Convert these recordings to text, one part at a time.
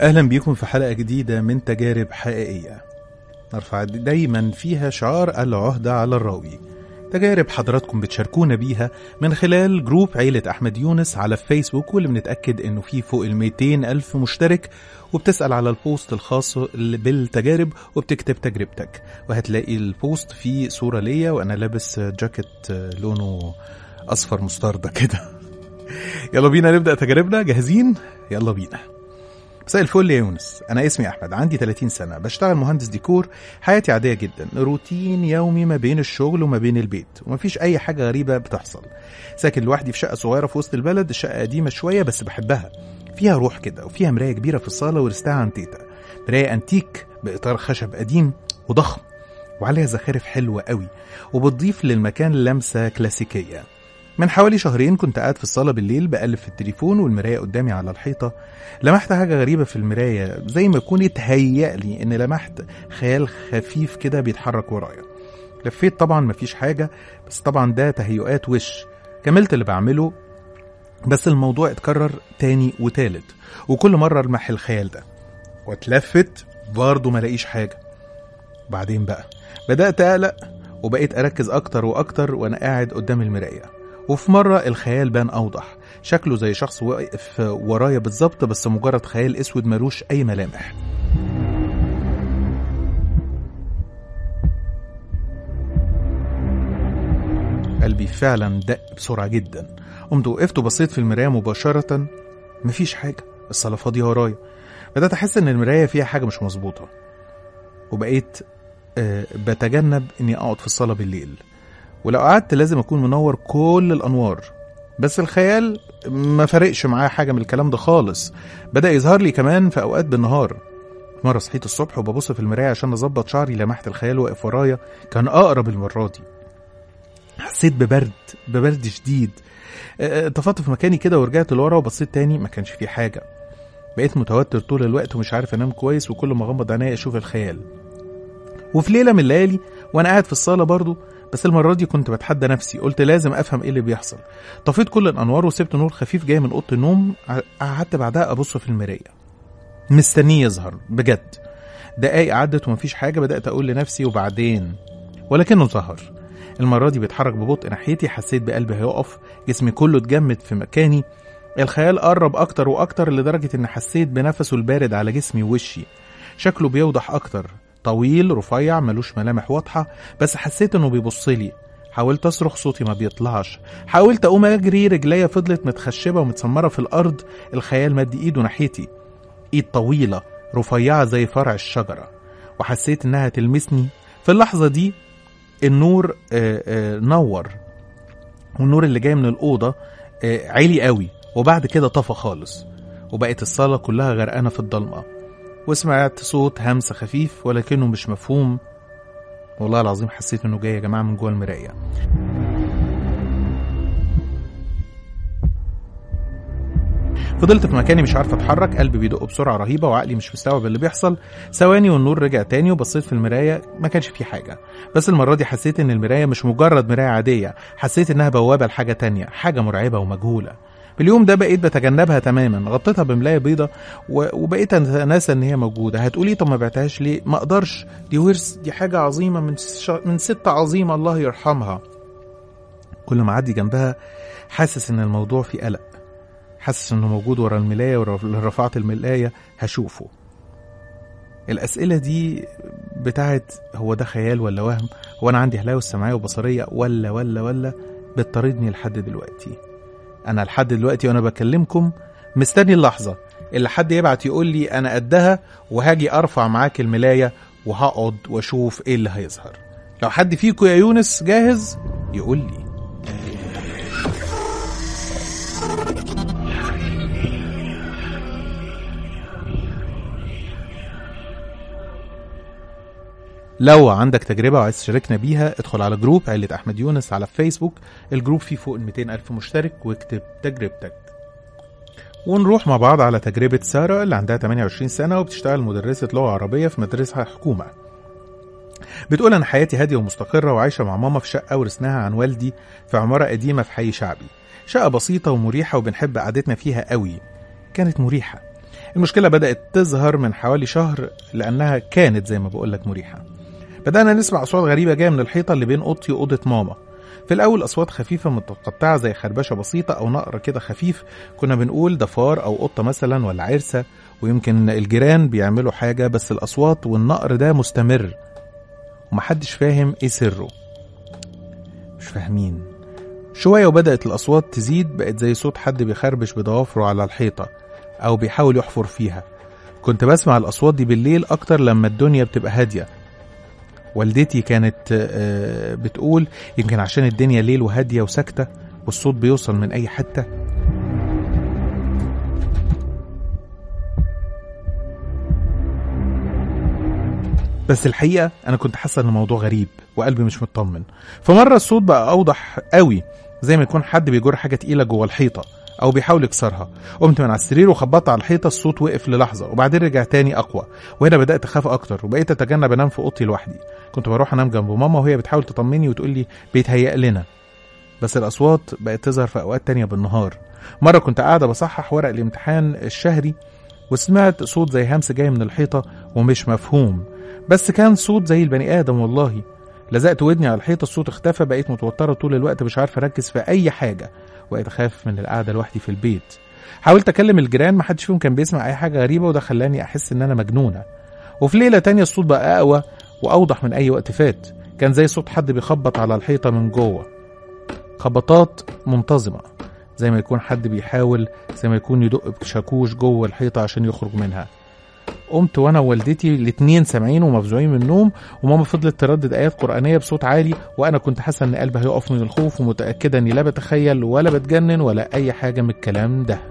أهلا بيكم في حلقة جديدة من تجارب حقيقية نرفع دايما فيها شعار العهدة على الراوي تجارب حضراتكم بتشاركونا بيها من خلال جروب عيلة أحمد يونس على فيسبوك واللي بنتأكد إنه فيه فوق ال 200 ألف مشترك وبتسأل على البوست الخاص بالتجارب وبتكتب تجربتك وهتلاقي البوست فيه صورة ليا وأنا لابس جاكيت لونه أصفر مستردة كده يلا بينا نبدأ تجاربنا جاهزين؟ يلا بينا مساء الفل يا يونس انا اسمي احمد عندي 30 سنه بشتغل مهندس ديكور حياتي عاديه جدا روتين يومي ما بين الشغل وما بين البيت ومفيش اي حاجه غريبه بتحصل ساكن لوحدي في شقه صغيره في وسط البلد الشقه قديمه شويه بس بحبها فيها روح كده وفيها مرايه كبيره في الصاله ورثتها عن تيتا مرايه انتيك باطار خشب قديم وضخم وعليها زخارف حلوه قوي وبتضيف للمكان لمسه كلاسيكيه من حوالي شهرين كنت قاعد في الصالة بالليل بقلب في التليفون والمراية قدامي على الحيطة لمحت حاجة غريبة في المراية زي ما يكون اتهيأ لي إن لمحت خيال خفيف كده بيتحرك ورايا لفيت طبعا مفيش حاجة بس طبعا ده تهيؤات وش كملت اللي بعمله بس الموضوع اتكرر تاني وتالت وكل مرة المح الخيال ده واتلفت برضه ملاقيش حاجة بعدين بقى بدأت أقلق وبقيت أركز أكتر وأكتر وأنا قاعد قدام المراية وفي مرة الخيال بان أوضح شكله زي شخص واقف ورايا بالظبط بس مجرد خيال أسود ملوش أي ملامح قلبي فعلا دق بسرعة جدا قمت وقفت وبصيت في المراية مباشرة مفيش حاجة الصالة فاضية ورايا بدأت أحس إن المراية فيها حاجة مش مظبوطة وبقيت أه بتجنب إني أقعد في الصالة بالليل ولو قعدت لازم اكون منور كل الانوار بس الخيال ما فرقش معاه حاجه من الكلام ده خالص بدا يظهر لي كمان في اوقات بالنهار مره صحيت الصبح وببص في المرايه عشان اظبط شعري لمحت الخيال واقف ورايا كان اقرب المره دي حسيت ببرد ببرد شديد اتفقت في مكاني كده ورجعت لورا وبصيت تاني ما كانش في حاجه بقيت متوتر طول الوقت ومش عارف انام كويس وكل ما اغمض عينيا اشوف الخيال وفي ليله من الليالي وانا قاعد في الصاله برضه بس المرة دي كنت بتحدى نفسي قلت لازم أفهم إيه اللي بيحصل طفيت كل الأنوار وسبت نور خفيف جاي من أوضة النوم قعدت بعدها أبص في المراية مستنيه يظهر بجد دقايق عدت ومفيش حاجة بدأت أقول لنفسي وبعدين ولكنه ظهر المرة دي بيتحرك ببطء ناحيتي حسيت بقلبي هيقف جسمي كله اتجمد في مكاني الخيال قرب أكتر وأكتر لدرجة إن حسيت بنفسه البارد على جسمي ووشي شكله بيوضح أكتر طويل رفيع ملوش ملامح واضحة بس حسيت انه بيبص لي حاولت اصرخ صوتي ما بيطلعش حاولت اقوم اجري رجليا فضلت متخشبة ومتسمرة في الارض الخيال مد ايده ناحيتي ايد طويلة رفيعة زي فرع الشجرة وحسيت انها تلمسني في اللحظة دي النور آآ آآ نور والنور اللي جاي من الأوضة عالي قوي وبعد كده طفى خالص وبقت الصالة كلها غرقانة في الضلمة وسمعت صوت همس خفيف ولكنه مش مفهوم والله العظيم حسيت انه جاي يا جماعه من جوه المرايه فضلت في مكاني مش عارف اتحرك قلبي بيدق بسرعه رهيبه وعقلي مش مستوعب اللي بيحصل ثواني والنور رجع تاني وبصيت في المرايه ما كانش في حاجه بس المره دي حسيت ان المرايه مش مجرد مرايه عاديه حسيت انها بوابه لحاجه تانية حاجه مرعبه ومجهوله في اليوم ده بقيت بتجنبها تماما غطيتها بملايه بيضة وبقيت انسى ان هي موجوده هتقولي طب ما بعتهاش ليه ما اقدرش دي ورث دي حاجه عظيمه من ش... من ست عظيمه الله يرحمها كل ما اعدي جنبها حاسس ان الموضوع فيه قلق حاسس انه موجود ورا الملايه ورا رفعت الملايه هشوفه الأسئلة دي بتاعت هو ده خيال ولا وهم هو أنا عندي هلاوس سمعية وبصرية ولا ولا ولا بتطاردني لحد دلوقتي انا لحد دلوقتي وانا بكلمكم مستني اللحظه اللي حد يبعت يقول لي انا قدها وهاجي ارفع معاك الملايه وهقعد واشوف ايه اللي هيظهر لو حد فيكم يا يونس جاهز يقول لي لو عندك تجربة وعايز تشاركنا بيها ادخل على جروب عيلة أحمد يونس على فيسبوك الجروب فيه فوق ال 200 ألف مشترك واكتب تجربتك ونروح مع بعض على تجربة سارة اللي عندها 28 سنة وبتشتغل مدرسة لغة عربية في مدرسة حكومة بتقول أنا حياتي هادية ومستقرة وعايشة مع ماما في شقة ورثناها عن والدي في عمارة قديمة في حي شعبي شقة بسيطة ومريحة وبنحب قعدتنا فيها قوي كانت مريحة المشكلة بدأت تظهر من حوالي شهر لأنها كانت زي ما بقولك مريحة بدأنا نسمع أصوات غريبة جاية من الحيطة اللي بين أوضتي وأوضة ماما في الأول أصوات خفيفة متقطعة زي خربشة بسيطة أو نقر كده خفيف كنا بنقول ده فار أو قطة مثلا ولا عرسة ويمكن الجيران بيعملوا حاجة بس الأصوات والنقر ده مستمر ومحدش فاهم إيه سره مش فاهمين شوية وبدأت الأصوات تزيد بقت زي صوت حد بيخربش بضوافره على الحيطة أو بيحاول يحفر فيها كنت بسمع الأصوات دي بالليل أكتر لما الدنيا بتبقى هادية والدتي كانت آه، بتقول يمكن عشان الدنيا ليل وهادية وساكتة والصوت بيوصل من أي حتة بس الحقيقة أنا كنت حاسة إن الموضوع غريب وقلبي مش مطمن فمرة الصوت بقى أوضح قوي زي ما يكون حد بيجر حاجة تقيلة جوه الحيطة أو بيحاول يكسرها قمت من على السرير وخبطت على الحيطة الصوت وقف للحظة وبعدين رجع تاني أقوى وهنا بدأت أخاف أكتر وبقيت أتجنب أنام في أوضتي لوحدي كنت بروح أنام جنب ماما وهي بتحاول تطمني وتقول لي بيتهيأ لنا بس الأصوات بقت تظهر في أوقات تانية بالنهار مرة كنت قاعدة بصحح ورق الامتحان الشهري وسمعت صوت زي همس جاي من الحيطة ومش مفهوم بس كان صوت زي البني آدم والله لزقت ودني على الحيطة الصوت اختفى بقيت متوترة طول الوقت مش عارفة أركز في أي حاجة وبقيت أخاف من القعدة لوحدي في البيت حاولت أكلم الجيران محدش فيهم كان بيسمع أي حاجة غريبة وده خلاني أحس إن أنا مجنونة وفي ليلة تانية الصوت بقى أقوى وأوضح من أي وقت فات كان زي صوت حد بيخبط على الحيطة من جوه خبطات منتظمة زي ما يكون حد بيحاول زي ما يكون يدق بشاكوش جوه الحيطة عشان يخرج منها قمت وانا ووالدتي الاتنين سامعين ومفزوعين من النوم وماما فضلت تردد ايات قرانيه بصوت عالي وانا كنت حاسه ان قلبي هيقف من الخوف ومتاكده اني لا بتخيل ولا بتجنن ولا اي حاجه من الكلام ده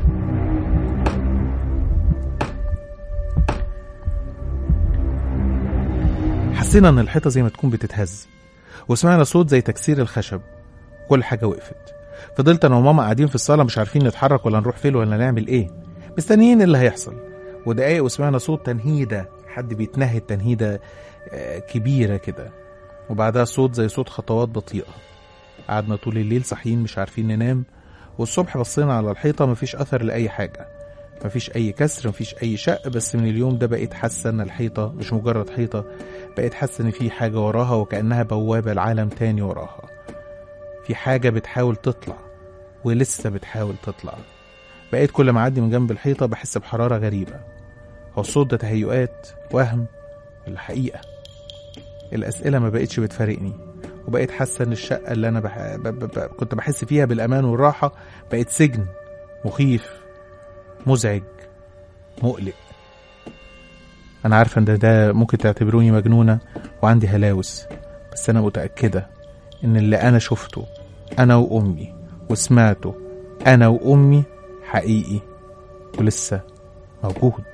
حسينا ان الحيطه زي ما تكون بتتهز وسمعنا صوت زي تكسير الخشب كل حاجه وقفت فضلت انا وماما قاعدين في الصاله مش عارفين نتحرك ولا نروح فين ولا نعمل ايه مستنيين اللي هيحصل ودقايق وسمعنا صوت تنهيده حد بيتنهد تنهيده آه، كبيره كده وبعدها صوت زي صوت خطوات بطيئه قعدنا طول الليل صاحيين مش عارفين ننام والصبح بصينا على الحيطه مفيش اثر لاي حاجه مفيش اي كسر مفيش اي شق بس من اليوم ده بقيت حاسه ان الحيطه مش مجرد حيطه بقيت حاسه ان في حاجه وراها وكانها بوابه لعالم تاني وراها في حاجه بتحاول تطلع ولسه بتحاول تطلع بقيت كل ما اعدي من جنب الحيطه بحس بحراره غريبه هو الصوت ده تهيؤات وهم ولا حقيقه الاسئله ما بقتش بتفارقني وبقيت حاسه ان الشقه اللي انا بح... ب... ب... ب... كنت بحس فيها بالامان والراحه بقت سجن مخيف مزعج مقلق انا عارفه ان ده, ده ممكن تعتبروني مجنونه وعندي هلاوس بس انا متاكده ان اللي انا شفته انا وامي وسمعته انا وامي حقيقي ولسه موجود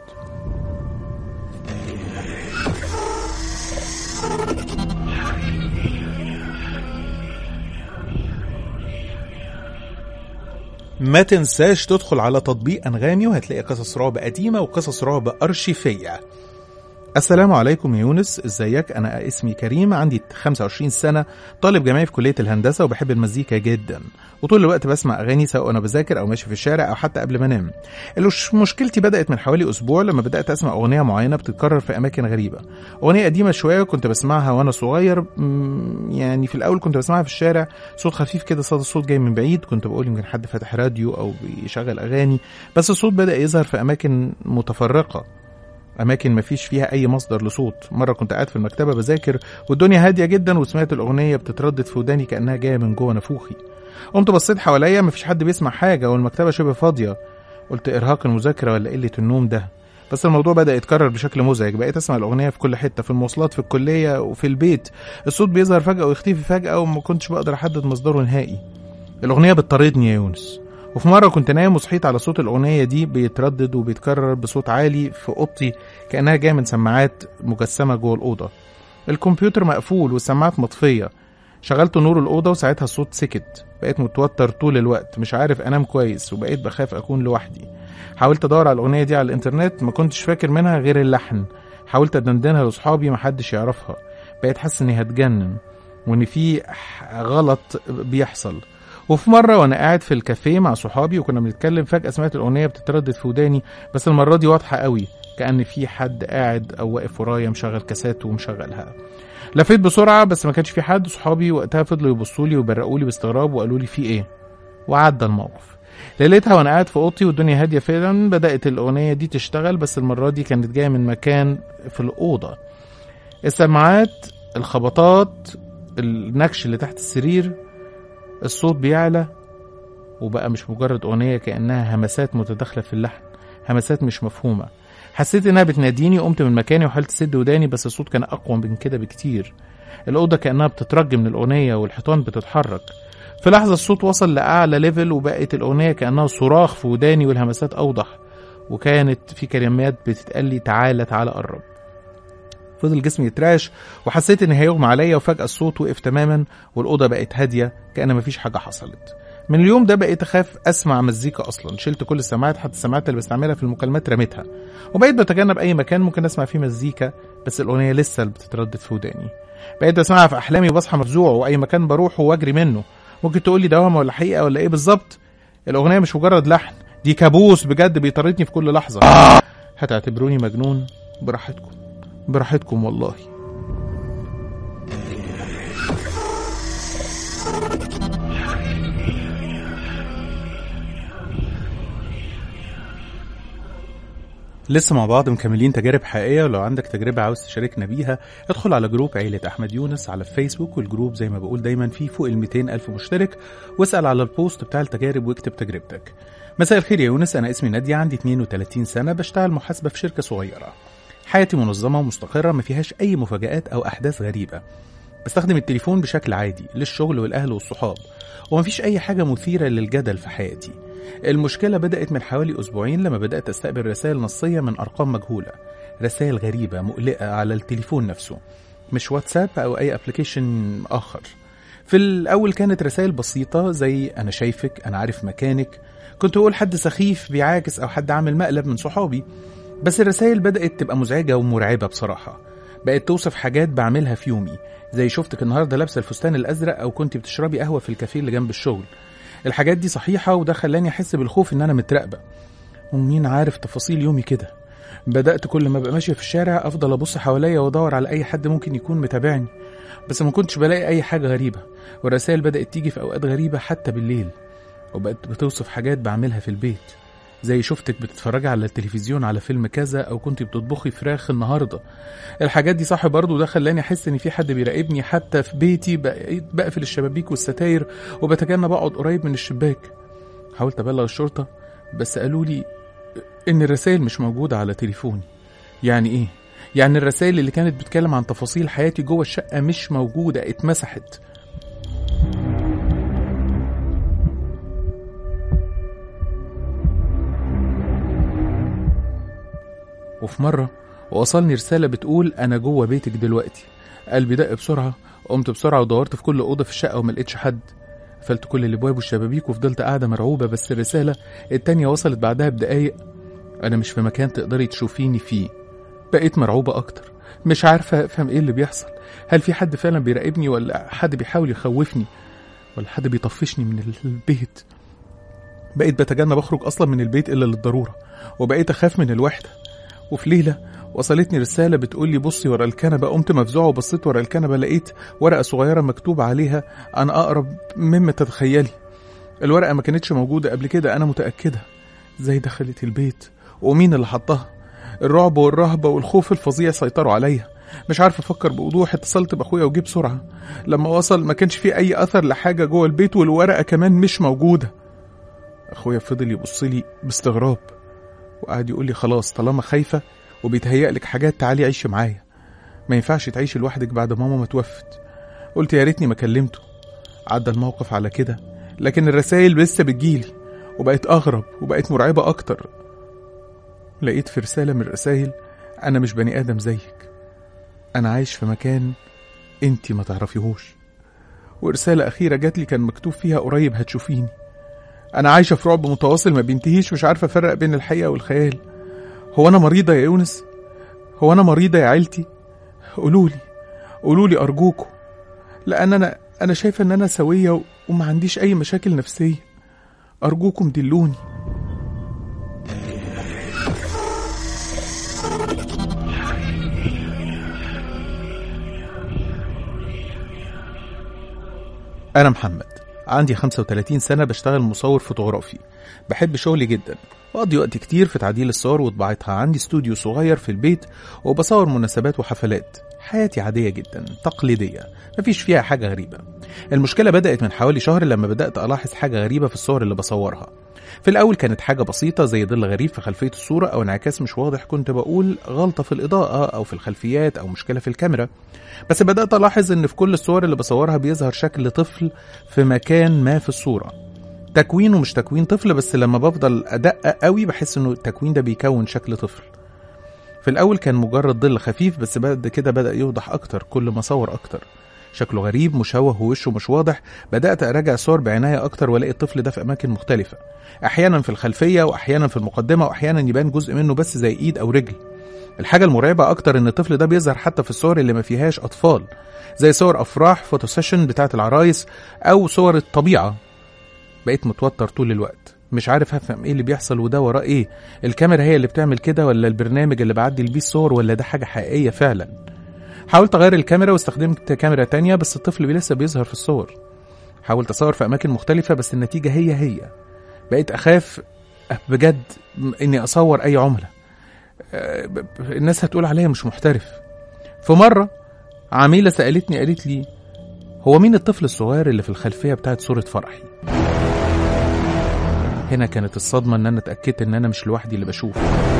ما تنساش تدخل على تطبيق أنغامي وهتلاقي قصص رعب قديمة وقصص رعب أرشيفية السلام عليكم يا يونس ازيك انا اسمي كريم عندي 25 سنه طالب جامعي في كليه الهندسه وبحب المزيكا جدا وطول الوقت بسمع اغاني سواء وانا بذاكر او ماشي في الشارع او حتى قبل ما انام الوش- مشكلتي بدات من حوالي اسبوع لما بدات اسمع اغنيه معينه بتتكرر في اماكن غريبه اغنيه قديمه شويه كنت بسمعها وانا صغير مم، يعني في الاول كنت بسمعها في الشارع صوت خفيف كده صوت الصوت جاي من بعيد كنت بقول يمكن حد فاتح راديو او بيشغل اغاني بس الصوت بدا يظهر في اماكن متفرقه اماكن مفيش فيها اي مصدر لصوت مره كنت قاعد في المكتبه بذاكر والدنيا هاديه جدا وسمعت الاغنيه بتتردد في وداني كانها جايه من جوه نافوخي قمت بصيت حواليا مفيش حد بيسمع حاجه والمكتبه شبه فاضيه قلت ارهاق المذاكره ولا قله النوم ده بس الموضوع بدا يتكرر بشكل مزعج بقيت اسمع الاغنيه في كل حته في المواصلات في الكليه وفي البيت الصوت بيظهر فجاه ويختفي فجاه وما كنتش بقدر احدد مصدره نهائي الاغنيه بتطاردني يا يونس وفي مرة كنت نايم وصحيت على صوت الأغنية دي بيتردد وبيتكرر بصوت عالي في أوضتي كأنها جاية من سماعات مجسمة جوه الأوضة الكمبيوتر مقفول والسماعات مطفية شغلت نور الأوضة وساعتها الصوت سكت بقيت متوتر طول الوقت مش عارف أنام كويس وبقيت بخاف أكون لوحدي حاولت أدور على الأغنية دي على الإنترنت ما كنتش فاكر منها غير اللحن حاولت أدندنها لأصحابي محدش يعرفها بقيت حاسس إني هتجنن وإن في ح- غلط بيحصل وفي مرة وأنا قاعد في الكافيه مع صحابي وكنا بنتكلم فجأة سمعت الأغنية بتتردد في وداني بس المرة دي واضحة قوي كأن في حد قاعد أو واقف ورايا مشغل كاسات ومشغلها لفيت بسرعة بس ما كانش في حد صحابي وقتها فضلوا يبصوا لي ويبرقوا لي باستغراب وقالوا لي في إيه وعدى الموقف ليلتها وانا قاعد في اوضتي والدنيا هاديه فعلا بدات الاغنيه دي تشتغل بس المره دي كانت جايه من مكان في الاوضه السماعات الخبطات النكش اللي تحت السرير الصوت بيعلى وبقى مش مجرد اغنيه كانها همسات متداخله في اللحن همسات مش مفهومه حسيت انها بتناديني قمت من مكاني وحاولت اسد وداني بس الصوت كان اقوى من كده بكتير الاوضه كانها بتترج من الاغنيه والحيطان بتتحرك في لحظة الصوت وصل لأعلى ليفل وبقت الأغنية كأنها صراخ في وداني والهمسات أوضح وكانت في كلمات بتتقال لي تعالى تعالى قرب فضل جسمي يترعش وحسيت ان هيغمى عليا وفجأة الصوت وقف تماما والأوضة بقت هادية كأن مفيش حاجة حصلت من اليوم ده بقيت أخاف أسمع مزيكا أصلا شلت كل السماعات حتى السماعات اللي بستعملها في المكالمات رميتها وبقيت بتجنب أي مكان ممكن أسمع فيه مزيكا بس الأغنية لسه اللي بتتردد في وداني بقيت بسمعها في أحلامي وبصحى مفزوع وأي مكان بروحه وأجري منه ممكن تقول لي دوامة ولا حقيقة ولا إيه بالظبط الأغنية مش مجرد لحن دي كابوس بجد بيطاردني في كل لحظة هتعتبروني مجنون براحتكم براحتكم والله لسه مع بعض مكملين تجارب حقيقية ولو عندك تجربة عاوز تشاركنا بيها ادخل على جروب عيلة أحمد يونس على الفيسبوك والجروب زي ما بقول دايما فيه فوق ال 200 ألف مشترك واسأل على البوست بتاع التجارب واكتب تجربتك مساء الخير يا يونس أنا اسمي نادية عندي 32 سنة بشتغل محاسبة في شركة صغيرة حياتي منظمة ومستقرة ما فيهاش أي مفاجآت أو أحداث غريبة بستخدم التليفون بشكل عادي للشغل والأهل والصحاب ومفيش أي حاجة مثيرة للجدل في حياتي المشكلة بدأت من حوالي أسبوعين لما بدأت أستقبل رسائل نصية من أرقام مجهولة رسائل غريبة مقلقة على التليفون نفسه مش واتساب أو أي أبليكيشن آخر في الأول كانت رسائل بسيطة زي أنا شايفك أنا عارف مكانك كنت أقول حد سخيف بيعاكس أو حد عامل مقلب من صحابي بس الرسائل بدأت تبقى مزعجة ومرعبة بصراحة بقت توصف حاجات بعملها في يومي زي شفتك النهارده لابسه الفستان الازرق او كنت بتشربي قهوه في الكافيه اللي جنب الشغل الحاجات دي صحيحه وده خلاني احس بالخوف ان انا متراقبه ومين عارف تفاصيل يومي كده بدات كل ما ابقى ماشيه في الشارع افضل ابص حواليا وادور على اي حد ممكن يكون متابعني بس ما كنتش بلاقي اي حاجه غريبه والرسائل بدات تيجي في اوقات غريبه حتى بالليل وبقت بتوصف حاجات بعملها في البيت زي شفتك بتتفرجي على التلفزيون على فيلم كذا او كنت بتطبخي فراخ النهارده الحاجات دي صح برضه ده خلاني احس ان في حد بيراقبني حتى في بيتي بقيت بقفل الشبابيك والستاير وبتجنب اقعد قريب من الشباك حاولت ابلغ الشرطه بس قالوا لي ان الرسائل مش موجوده على تليفوني يعني ايه يعني الرسائل اللي كانت بتتكلم عن تفاصيل حياتي جوه الشقه مش موجوده اتمسحت وفي مرة وصلني رسالة بتقول أنا جوه بيتك دلوقتي قلبي دق بسرعة قمت بسرعة ودورت في كل أوضة في الشقة وما لقيتش حد قفلت كل الأبواب والشبابيك وفضلت قاعدة مرعوبة بس الرسالة التانية وصلت بعدها بدقايق أنا مش في مكان تقدري تشوفيني فيه بقيت مرعوبة أكتر مش عارفة أفهم إيه اللي بيحصل هل في حد فعلا بيراقبني ولا حد بيحاول يخوفني ولا حد بيطفشني من البيت بقيت بتجنب أخرج أصلا من البيت إلا للضرورة وبقيت أخاف من الوحدة وفي ليلة وصلتني رسالة بتقول لي بصي ورا الكنبة قمت مفزوعة وبصيت ورا الكنبة لقيت ورقة صغيرة مكتوب عليها أنا أقرب مما تتخيلي الورقة ما كانتش موجودة قبل كده أنا متأكدة ازاي دخلت البيت ومين اللي حطها الرعب والرهبة والخوف الفظيع سيطروا عليا مش عارف افكر بوضوح اتصلت باخويا وجيه بسرعة لما وصل ما كانش فيه اي اثر لحاجة جوه البيت والورقة كمان مش موجودة اخويا فضل يبص لي باستغراب وقعد يقول لي خلاص طالما خايفة وبيتهيأ لك حاجات تعالي عيشي معايا ما ينفعش تعيشي لوحدك بعد ماما ما توفت قلت يا ريتني ما كلمته عدى الموقف على كده لكن الرسائل لسه بتجيلي وبقت أغرب وبقت مرعبة أكتر لقيت في رسالة من الرسائل أنا مش بني آدم زيك أنا عايش في مكان أنتي ما تعرفيهوش ورسالة أخيرة جات لي كان مكتوب فيها قريب هتشوفيني أنا عايشة في رعب متواصل ما بينتهيش مش عارفة أفرق بين الحقيقة والخيال هو أنا مريضة يا يونس هو أنا مريضة يا عيلتي قولولي قولولي أرجوكوا لأن أنا أنا شايفة إن أنا سوية و- وما عنديش أي مشاكل نفسية أرجوكم دلوني أنا محمد عندي 35 سنة بشتغل مصور فوتوغرافي بحب شغلي جدا بقضي وقت كتير في تعديل الصور وطباعتها عندي استوديو صغير في البيت وبصور مناسبات وحفلات حياتي عادية جدا تقليدية مفيش فيها حاجة غريبة المشكلة بدأت من حوالي شهر لما بدأت ألاحظ حاجة غريبة في الصور اللي بصورها في الأول كانت حاجة بسيطة زي ظل غريب في خلفية الصورة أو انعكاس مش واضح كنت بقول غلطة في الإضاءة أو في الخلفيات أو مشكلة في الكاميرا بس بدأت ألاحظ إن في كل الصور اللي بصورها بيظهر شكل طفل في مكان ما في الصورة تكوينه مش تكوين طفل بس لما بفضل أدقق قوي بحس إنه التكوين ده بيكون شكل طفل في الأول كان مجرد ظل خفيف بس بعد كده بدأ يوضح أكتر كل ما صور أكتر شكله غريب مشوه ووشه مش واضح بدأت أراجع الصور بعناية أكتر وألاقي الطفل ده في أماكن مختلفة أحيانا في الخلفية وأحيانا في المقدمة وأحيانا يبان جزء منه بس زي إيد أو رجل الحاجة المرعبة أكتر إن الطفل ده بيظهر حتى في الصور اللي ما فيهاش أطفال زي صور أفراح فوتو سيشن بتاعة العرايس أو صور الطبيعة بقيت متوتر طول الوقت مش عارف افهم ايه اللي بيحصل وده وراه ايه الكاميرا هي اللي بتعمل كده ولا البرنامج اللي بعدل بيه الصور ولا ده حاجة حقيقية فعلا حاولت اغير الكاميرا واستخدمت كاميرا تانية بس الطفل لسه بيظهر في الصور حاولت اصور في اماكن مختلفة بس النتيجة هي هي بقيت اخاف بجد اني اصور اي عملة آه، ب- ب- الناس هتقول عليا مش محترف في مرة عميلة سألتني قالت لي هو مين الطفل الصغير اللي في الخلفية بتاعت صورة فرحي هنا كانت الصدمة ان انا اتأكدت ان انا مش لوحدي اللي بشوف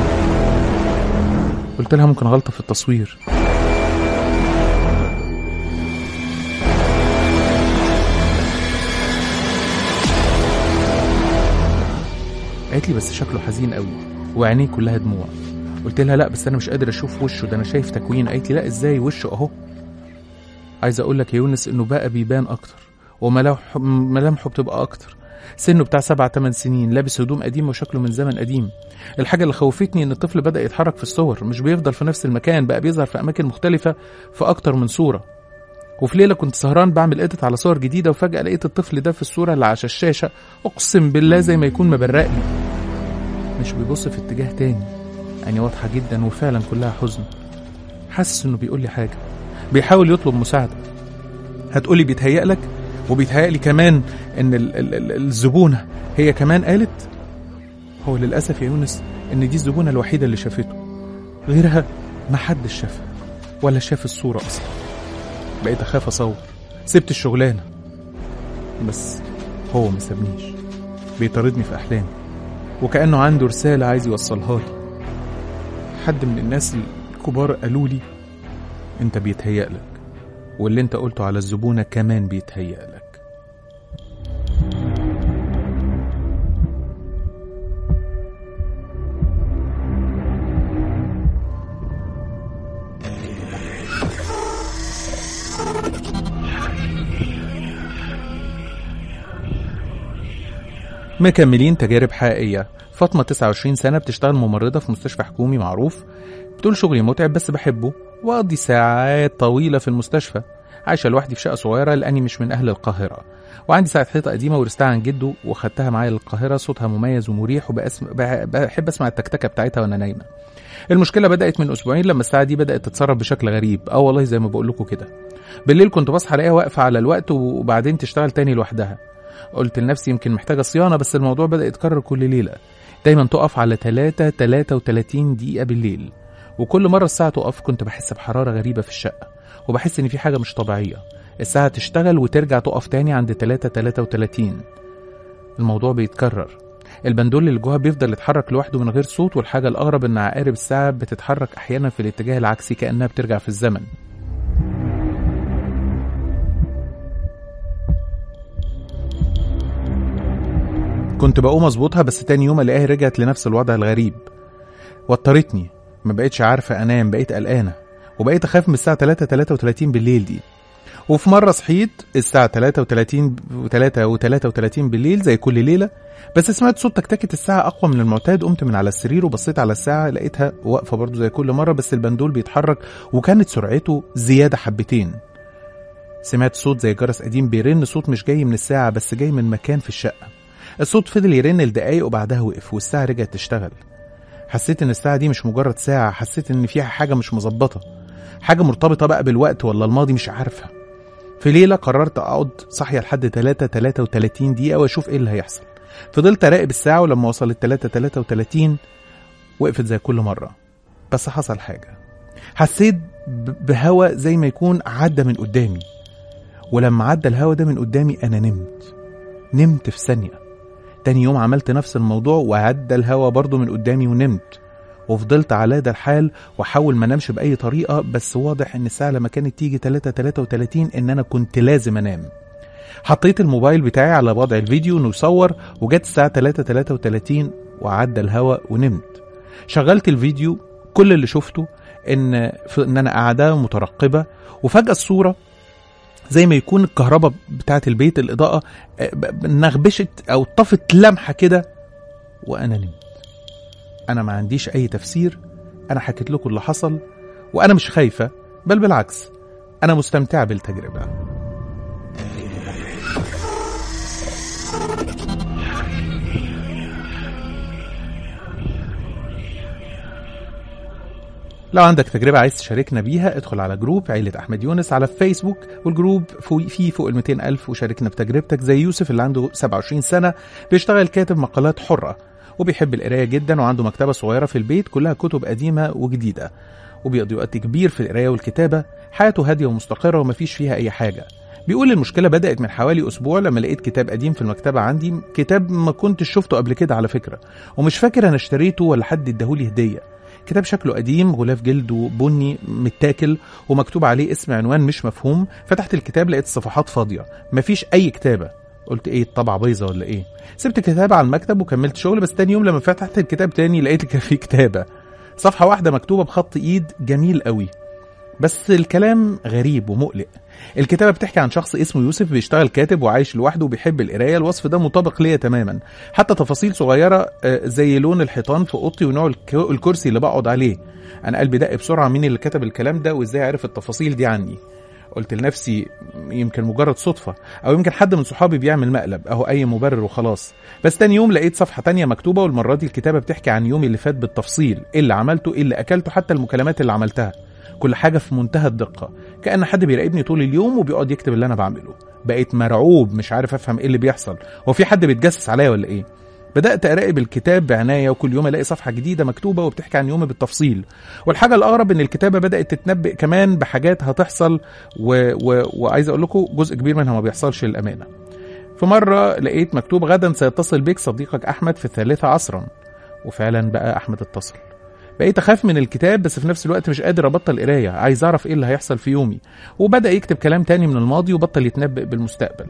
قلت لها ممكن غلطة في التصوير قالت لي بس شكله حزين قوي وعينيه كلها دموع قلت لها لا بس انا مش قادر اشوف وشه ده انا شايف تكوين قالت لي لا ازاي وشه اهو عايز اقول لك يا يونس انه بقى بيبان اكتر وملامحه ملامحه بتبقى اكتر سنه بتاع سبع تمن سنين لابس هدوم قديمة وشكله من زمن قديم الحاجة اللي خوفتني ان الطفل بدأ يتحرك في الصور مش بيفضل في نفس المكان بقى بيظهر في اماكن مختلفة في اكتر من صورة وفي ليلة كنت سهران بعمل اديت على صور جديدة وفجأة لقيت الطفل ده في الصورة اللي على الشاشة اقسم بالله زي ما يكون مبرقني مش بيبص في اتجاه تاني يعني واضحة جدا وفعلا كلها حزن حاسس انه بيقول لي حاجة بيحاول يطلب مساعدة هتقولي بيتهيأ لك وبيتهيأ لي كمان ان ال ال ال الزبونة هي كمان قالت هو للأسف يا يونس ان دي الزبونة الوحيدة اللي شافته غيرها ما حدش شافها ولا شاف الصورة أصلا بقيت أخاف أصور سبت الشغلانة بس هو ما سابنيش بيطاردني في أحلامي وكأنه عنده رسالة عايز يوصلها لي حد من الناس الكبار قالوا لي انت بيتهيأ لك واللي انت قلته على الزبونة كمان بيتهيأ لك مكملين تجارب حقيقية فاطمة 29 سنة بتشتغل ممرضة في مستشفى حكومي معروف بتقول شغلي متعب بس بحبه وأقضي ساعات طويلة في المستشفى عايشة لوحدي في شقة صغيرة لأني مش من أهل القاهرة وعندي ساعة حيطة قديمة ورثتها عن جده وخدتها معايا للقاهرة صوتها مميز ومريح وبأسم... بح- بحب أسمع التكتكة بتاعتها وأنا نايمة المشكلة بدأت من أسبوعين لما الساعة دي بدأت تتصرف بشكل غريب أه والله زي ما بقول لكم كده بالليل كنت بصحى ألاقيها واقفة على الوقت وبعدين تشتغل تاني لوحدها قلت لنفسي يمكن محتاجة صيانة بس الموضوع بدأ يتكرر كل ليلة دايما تقف على 3 33 دقيقة بالليل وكل مرة الساعة تقف كنت بحس بحرارة غريبة في الشقة وبحس إن في حاجة مش طبيعية الساعة تشتغل وترجع تقف تاني عند 3 33 الموضوع بيتكرر البندول اللي جواها بيفضل يتحرك لوحده من غير صوت والحاجة الأغرب إن عقارب الساعة بتتحرك أحيانا في الاتجاه العكسي كأنها بترجع في الزمن كنت بقوم اظبطها بس تاني يوم الاقيها رجعت لنفس الوضع الغريب وترتني ما بقتش عارفه انام بقيت قلقانه وبقيت اخاف من الساعه 3 33 بالليل دي وفي مره صحيت الساعه 33 و3 و33 بالليل زي كل ليله بس سمعت صوت تكتكه الساعه اقوى من المعتاد قمت من على السرير وبصيت على الساعه لقيتها واقفه برضو زي كل مره بس البندول بيتحرك وكانت سرعته زياده حبتين سمعت صوت زي جرس قديم بيرن صوت مش جاي من الساعة بس جاي من مكان في الشقة الصوت فضل يرن لدقايق وبعدها وقف والساعة رجعت تشتغل حسيت ان الساعة دي مش مجرد ساعة حسيت ان فيها حاجة مش مظبطة حاجة مرتبطة بقى بالوقت ولا الماضي مش عارفة في ليلة قررت اقعد صاحية لحد 3 33 دقيقة واشوف ايه اللي هيحصل فضلت اراقب الساعة ولما وصلت 3 33 وقفت زي كل مرة بس حصل حاجة حسيت ب- بهوا زي ما يكون عدى من قدامي ولما عدى الهوا ده من قدامي انا نمت نمت في ثانية تاني يوم عملت نفس الموضوع وعدى الهوا برضه من قدامي ونمت وفضلت على ده الحال واحاول ما انامش باي طريقه بس واضح ان الساعه لما كانت تيجي 3 33 ان انا كنت لازم انام حطيت الموبايل بتاعي على وضع الفيديو انه يصور وجت الساعه 3 33 وعدى الهوا ونمت شغلت الفيديو كل اللي شفته ان في ان انا قاعده مترقبه وفجاه الصوره زي ما يكون الكهرباء بتاعه البيت الاضاءه آه، ب- ب- نغبشت او طفت لمحه كده وانا نمت انا ما عنديش اي تفسير انا حكيت لكم اللي حصل وانا مش خايفه بل بالعكس انا مستمتعه بالتجربه لو عندك تجربة عايز تشاركنا بيها ادخل على جروب عيلة أحمد يونس على فيسبوك والجروب فوق- فيه فوق ال 200 ألف وشاركنا بتجربتك زي يوسف اللي عنده 27 سنة بيشتغل كاتب مقالات حرة وبيحب القراية جدا وعنده مكتبة صغيرة في البيت كلها كتب قديمة وجديدة وبيقضي وقت كبير في القراية والكتابة حياته هادية ومستقرة ومفيش فيها أي حاجة بيقول المشكلة بدأت من حوالي أسبوع لما لقيت كتاب قديم في المكتبة عندي كتاب ما كنتش شفته قبل كده على فكرة ومش فاكر أنا اشتريته ولا حد اداهولي هدية كتاب شكله قديم غلاف جلده بني متاكل ومكتوب عليه اسم عنوان مش مفهوم فتحت الكتاب لقيت الصفحات فاضيه مفيش اي كتابه قلت ايه الطبعه بايظه ولا ايه سبت الكتاب على المكتب وكملت شغل بس تاني يوم لما فتحت الكتاب تاني لقيت كان فيه كتابه صفحه واحده مكتوبه بخط ايد جميل قوي بس الكلام غريب ومقلق الكتابة بتحكي عن شخص اسمه يوسف بيشتغل كاتب وعايش لوحده وبيحب القراية الوصف ده مطابق ليا تماما حتى تفاصيل صغيرة آه، زي لون الحيطان في أوضتي ونوع الك- الكرسي اللي بقعد عليه أنا قلبي دق بسرعة مين اللي كتب الكلام ده وإزاي عرف التفاصيل دي عني قلت لنفسي يمكن مجرد صدفة أو يمكن حد من صحابي بيعمل مقلب أهو أي مبرر وخلاص بس تاني يوم لقيت صفحة تانية مكتوبة والمرة دي الكتابة بتحكي عن يومي اللي فات بالتفصيل إيه اللي عملته إيه اللي أكلته حتى المكالمات اللي عملتها كل حاجة في منتهى الدقة كأن حد بيراقبني طول اليوم وبيقعد يكتب اللي أنا بعمله بقيت مرعوب مش عارف أفهم إيه اللي بيحصل هو في حد بيتجسس عليا ولا إيه بدأت أراقب الكتاب بعناية وكل يوم ألاقي صفحة جديدة مكتوبة وبتحكي عن يومي بالتفصيل والحاجة الأغرب إن الكتابة بدأت تتنبئ كمان بحاجات هتحصل و... و... وعايز أقول لكم جزء كبير منها ما بيحصلش للأمانة في مرة لقيت مكتوب غدا سيتصل بك صديقك أحمد في الثالثة عصرا وفعلا بقى أحمد اتصل بقيت اخاف من الكتاب بس في نفس الوقت مش قادر ابطل قرايه عايز اعرف ايه اللي هيحصل في يومي وبدا يكتب كلام تاني من الماضي وبطل يتنبأ بالمستقبل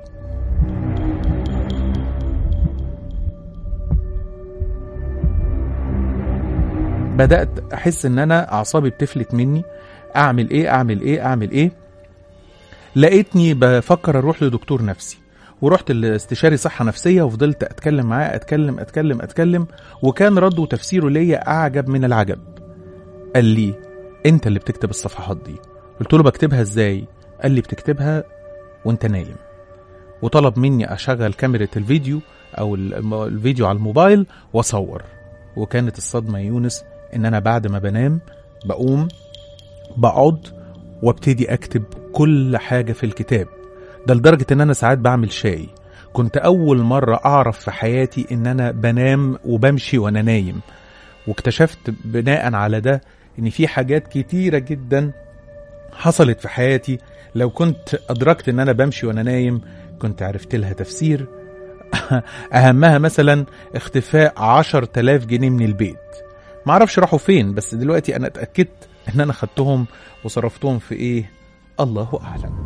بدات احس ان انا اعصابي بتفلت مني اعمل ايه اعمل ايه اعمل ايه لقيتني بفكر اروح لدكتور نفسي ورحت لاستشاري صحة نفسية وفضلت أتكلم معاه أتكلم أتكلم أتكلم وكان رده وتفسيره ليا أعجب من العجب قال لي أنت اللي بتكتب الصفحات دي قلت له بكتبها إزاي قال لي بتكتبها وأنت نايم وطلب مني أشغل كاميرا الفيديو أو الم- الفيديو على الموبايل وأصور وكانت الصدمة يا يونس إن أنا بعد ما بنام بقوم بقعد وابتدي أكتب كل حاجة في الكتاب ده لدرجة إن أنا ساعات بعمل شاي كنت أول مرة أعرف في حياتي إن أنا بنام وبمشي وأنا نايم واكتشفت بناء على ده إن في حاجات كتيرة جدا حصلت في حياتي لو كنت أدركت إن أنا بمشي وأنا نايم كنت عرفت لها تفسير أهمها مثلا اختفاء عشر تلاف جنيه من البيت معرفش راحوا فين بس دلوقتي أنا اتأكدت إن أنا خدتهم وصرفتهم في إيه الله أعلم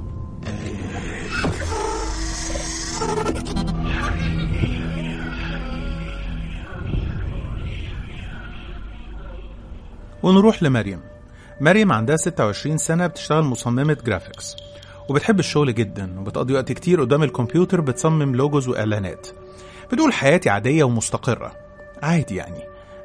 ونروح لمريم مريم عندها 26 سنة بتشتغل مصممة جرافيكس وبتحب الشغل جدا وبتقضي وقت كتير قدام الكمبيوتر بتصمم لوجوز وإعلانات بتقول حياتي عادية ومستقرة عادي يعني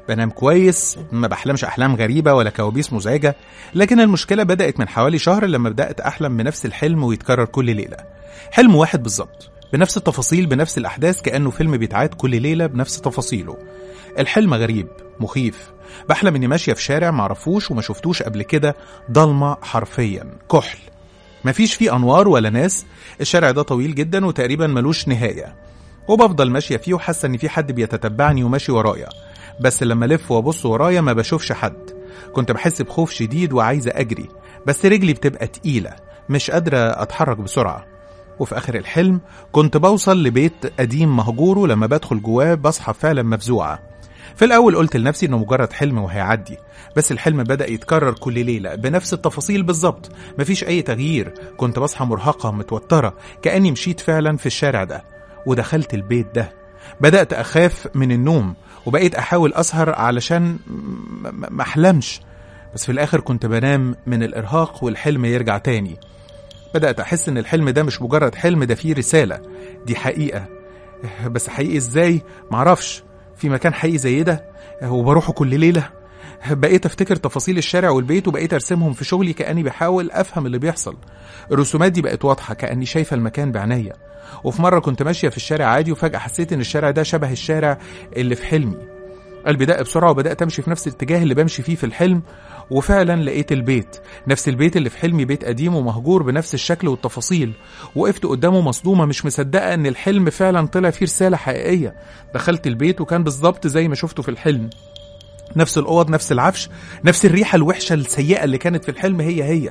بنام كويس ما بحلمش أحلام غريبة ولا كوابيس مزعجة لكن المشكلة بدأت من حوالي شهر لما بدأت أحلم بنفس الحلم ويتكرر كل ليلة حلم واحد بالظبط بنفس التفاصيل بنفس الأحداث كأنه فيلم بيتعاد كل ليلة بنفس تفاصيله الحلم غريب مخيف بحلم اني ماشيه في شارع معرفوش وما شفتوش قبل كده ضلمه حرفيا كحل مفيش فيه انوار ولا ناس الشارع ده طويل جدا وتقريبا ملوش نهايه وبفضل ماشيه فيه وحاسه ان في حد بيتتبعني وماشي ورايا بس لما الف وابص ورايا ما بشوفش حد كنت بحس بخوف شديد وعايزه اجري بس رجلي بتبقى تقيله مش قادره اتحرك بسرعه وفي اخر الحلم كنت بوصل لبيت قديم مهجور ولما بدخل جواه بصحى فعلا مفزوعه في الأول قلت لنفسي إنه مجرد حلم وهيعدي بس الحلم بدأ يتكرر كل ليلة بنفس التفاصيل بالظبط مفيش أي تغيير كنت بصحى مرهقة متوترة كأني مشيت فعلا في الشارع ده ودخلت البيت ده بدأت أخاف من النوم وبقيت أحاول أسهر علشان ما أحلمش بس في الآخر كنت بنام من الإرهاق والحلم يرجع تاني بدأت أحس إن الحلم ده مش مجرد حلم ده فيه رسالة دي حقيقة بس حقيقي إزاي معرفش في مكان حقيقي زي ده وبروحه كل ليله بقيت افتكر تفاصيل الشارع والبيت وبقيت ارسمهم في شغلي كاني بحاول افهم اللي بيحصل الرسومات دي بقت واضحه كاني شايفه المكان بعناية وفي مره كنت ماشيه في الشارع عادي وفجاه حسيت ان الشارع ده شبه الشارع اللي في حلمي قلبي دق بسرعه وبدات امشي في نفس الاتجاه اللي بمشي فيه في الحلم وفعلا لقيت البيت نفس البيت اللي في حلمي بيت قديم ومهجور بنفس الشكل والتفاصيل وقفت قدامه مصدومه مش مصدقه ان الحلم فعلا طلع فيه رساله حقيقيه دخلت البيت وكان بالظبط زي ما شفته في الحلم نفس الاوض نفس العفش نفس الريحه الوحشه السيئه اللي كانت في الحلم هي هي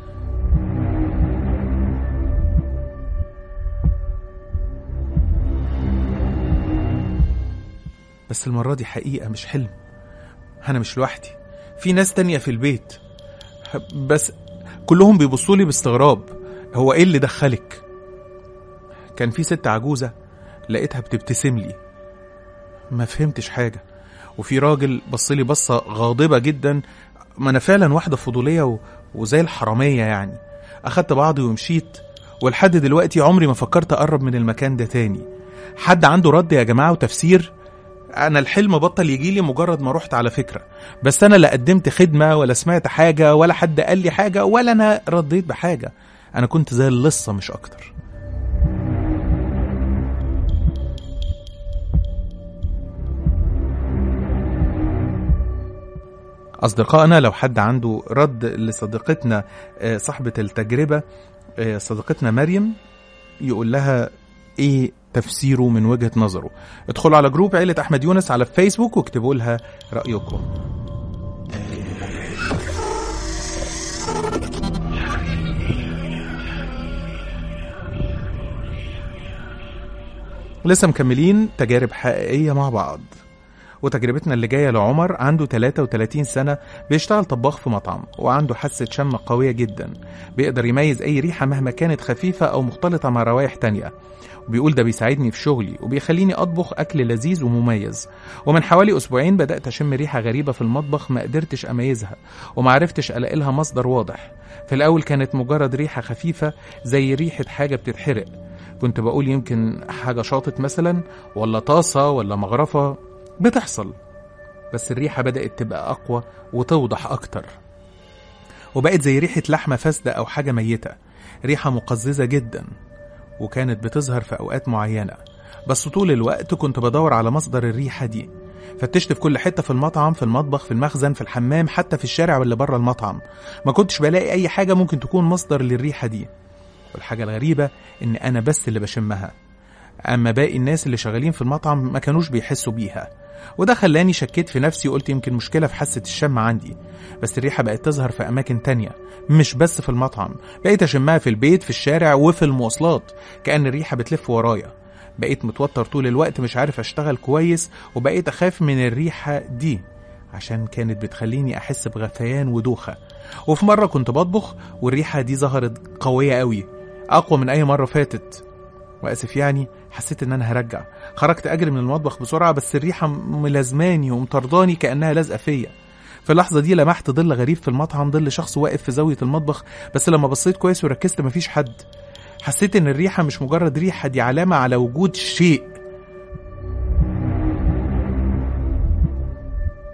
بس المرة دي حقيقة مش حلم أنا مش لوحدي في ناس تانية في البيت بس كلهم بيبصوا لي باستغراب هو ايه اللي دخلك كان في ست عجوزة لقيتها بتبتسم لي ما فهمتش حاجة وفي راجل بص لي بصة غاضبة جدا ما أنا فعلا واحدة فضولية و... وزي الحرامية يعني أخدت بعضي ومشيت ولحد دلوقتي عمري ما فكرت أقرب من المكان ده تاني حد عنده رد يا جماعة وتفسير انا الحلم بطل يجي لي مجرد ما رحت على فكره بس انا لا قدمت خدمه ولا سمعت حاجه ولا حد قال لي حاجه ولا انا رديت بحاجه انا كنت زي اللصه مش اكتر أصدقائنا لو حد عنده رد لصديقتنا آه، صاحبة التجربة آه، صديقتنا مريم يقول لها إيه تفسيره من وجهة نظره ادخلوا على جروب عيلة أحمد يونس على فيسبوك واكتبوا لها رأيكم لسه مكملين تجارب حقيقية مع بعض وتجربتنا اللي جاية لعمر عنده 33 سنة بيشتغل طباخ في مطعم وعنده حاسة شم قوية جدا بيقدر يميز أي ريحة مهما كانت خفيفة أو مختلطة مع روايح تانية وبيقول ده بيساعدني في شغلي وبيخليني أطبخ أكل لذيذ ومميز ومن حوالي أسبوعين بدأت أشم ريحة غريبة في المطبخ ما قدرتش أميزها ومعرفتش ألاقي لها مصدر واضح في الأول كانت مجرد ريحة خفيفة زي ريحة حاجة بتتحرق كنت بقول يمكن حاجة شاطت مثلا ولا طاسة ولا مغرفة بتحصل بس الريحة بدأت تبقى أقوى وتوضح أكتر وبقت زي ريحة لحمة فاسدة أو حاجة ميتة ريحة مقززة جدا وكانت بتظهر في أوقات معينة بس طول الوقت كنت بدور على مصدر الريحة دي فتشت في كل حتة في المطعم في المطبخ في المخزن في الحمام حتى في الشارع واللي بره المطعم ما كنتش بلاقي أي حاجة ممكن تكون مصدر للريحة دي والحاجة الغريبة إن أنا بس اللي بشمها أما باقي الناس اللي شغالين في المطعم ما كانوش بيحسوا بيها وده خلاني شكيت في نفسي وقلت يمكن مشكلة في حاسة الشم عندي بس الريحة بقت تظهر في أماكن تانية مش بس في المطعم بقيت أشمها في البيت في الشارع وفي المواصلات كأن الريحة بتلف ورايا بقيت متوتر طول الوقت مش عارف أشتغل كويس وبقيت أخاف من الريحة دي عشان كانت بتخليني أحس بغثيان ودوخة وفي مرة كنت بطبخ والريحة دي ظهرت قوية قوي أقوى من أي مرة فاتت واسف يعني حسيت ان انا هرجع خرجت اجري من المطبخ بسرعه بس الريحه ملازماني ومطرداني كانها لازقه فيا في اللحظه دي لمحت ظل غريب في المطعم ظل شخص واقف في زاويه المطبخ بس لما بصيت كويس وركزت مفيش حد حسيت ان الريحه مش مجرد ريحه دي علامه على وجود شيء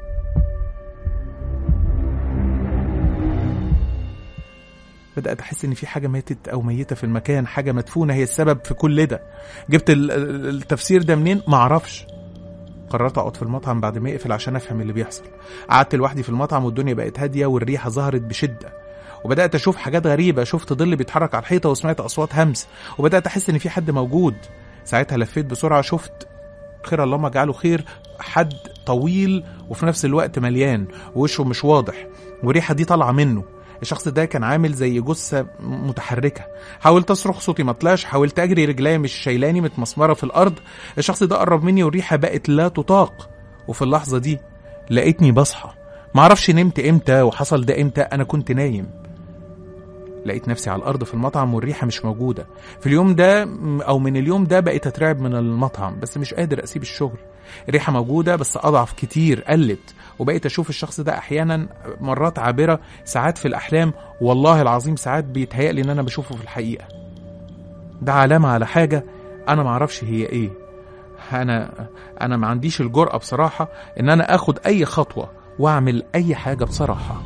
بدات احس ان في حاجه ماتت او ميته في المكان حاجه مدفونه هي السبب في كل ده جبت ال- ال- التفسير ده منين ما اعرفش قررت اقعد في المطعم بعد ما يقفل عشان افهم اللي بيحصل قعدت لوحدي في المطعم والدنيا بقت هاديه والريحه ظهرت بشده وبدات اشوف حاجات غريبه شفت ظل بيتحرك على الحيطه وسمعت اصوات همس وبدات احس ان في حد موجود ساعتها لفيت بسرعه شفت خير اللهم اجعله خير حد طويل وفي نفس الوقت مليان ووشه مش واضح والريحه دي طالعه منه الشخص ده كان عامل زي جثه متحركه حاولت اصرخ صوتي ما طلعش حاولت اجري رجليا مش شايلاني متمسمره في الارض الشخص ده قرب مني والريحه بقت لا تطاق وفي اللحظه دي لقيتني بصحى معرفش نمت امتى وحصل ده امتى انا كنت نايم لقيت نفسي على الارض في المطعم والريحه مش موجوده في اليوم ده او من اليوم ده بقيت اترعب من المطعم بس مش قادر اسيب الشغل الريحه موجوده بس اضعف كتير قلت وبقيت اشوف الشخص ده احيانا مرات عابره ساعات في الاحلام والله العظيم ساعات بيتهيألي ان انا بشوفه في الحقيقه ده علامه على حاجه انا معرفش هي ايه انا انا ما عنديش الجرأه بصراحه ان انا اخد اي خطوه واعمل اي حاجه بصراحه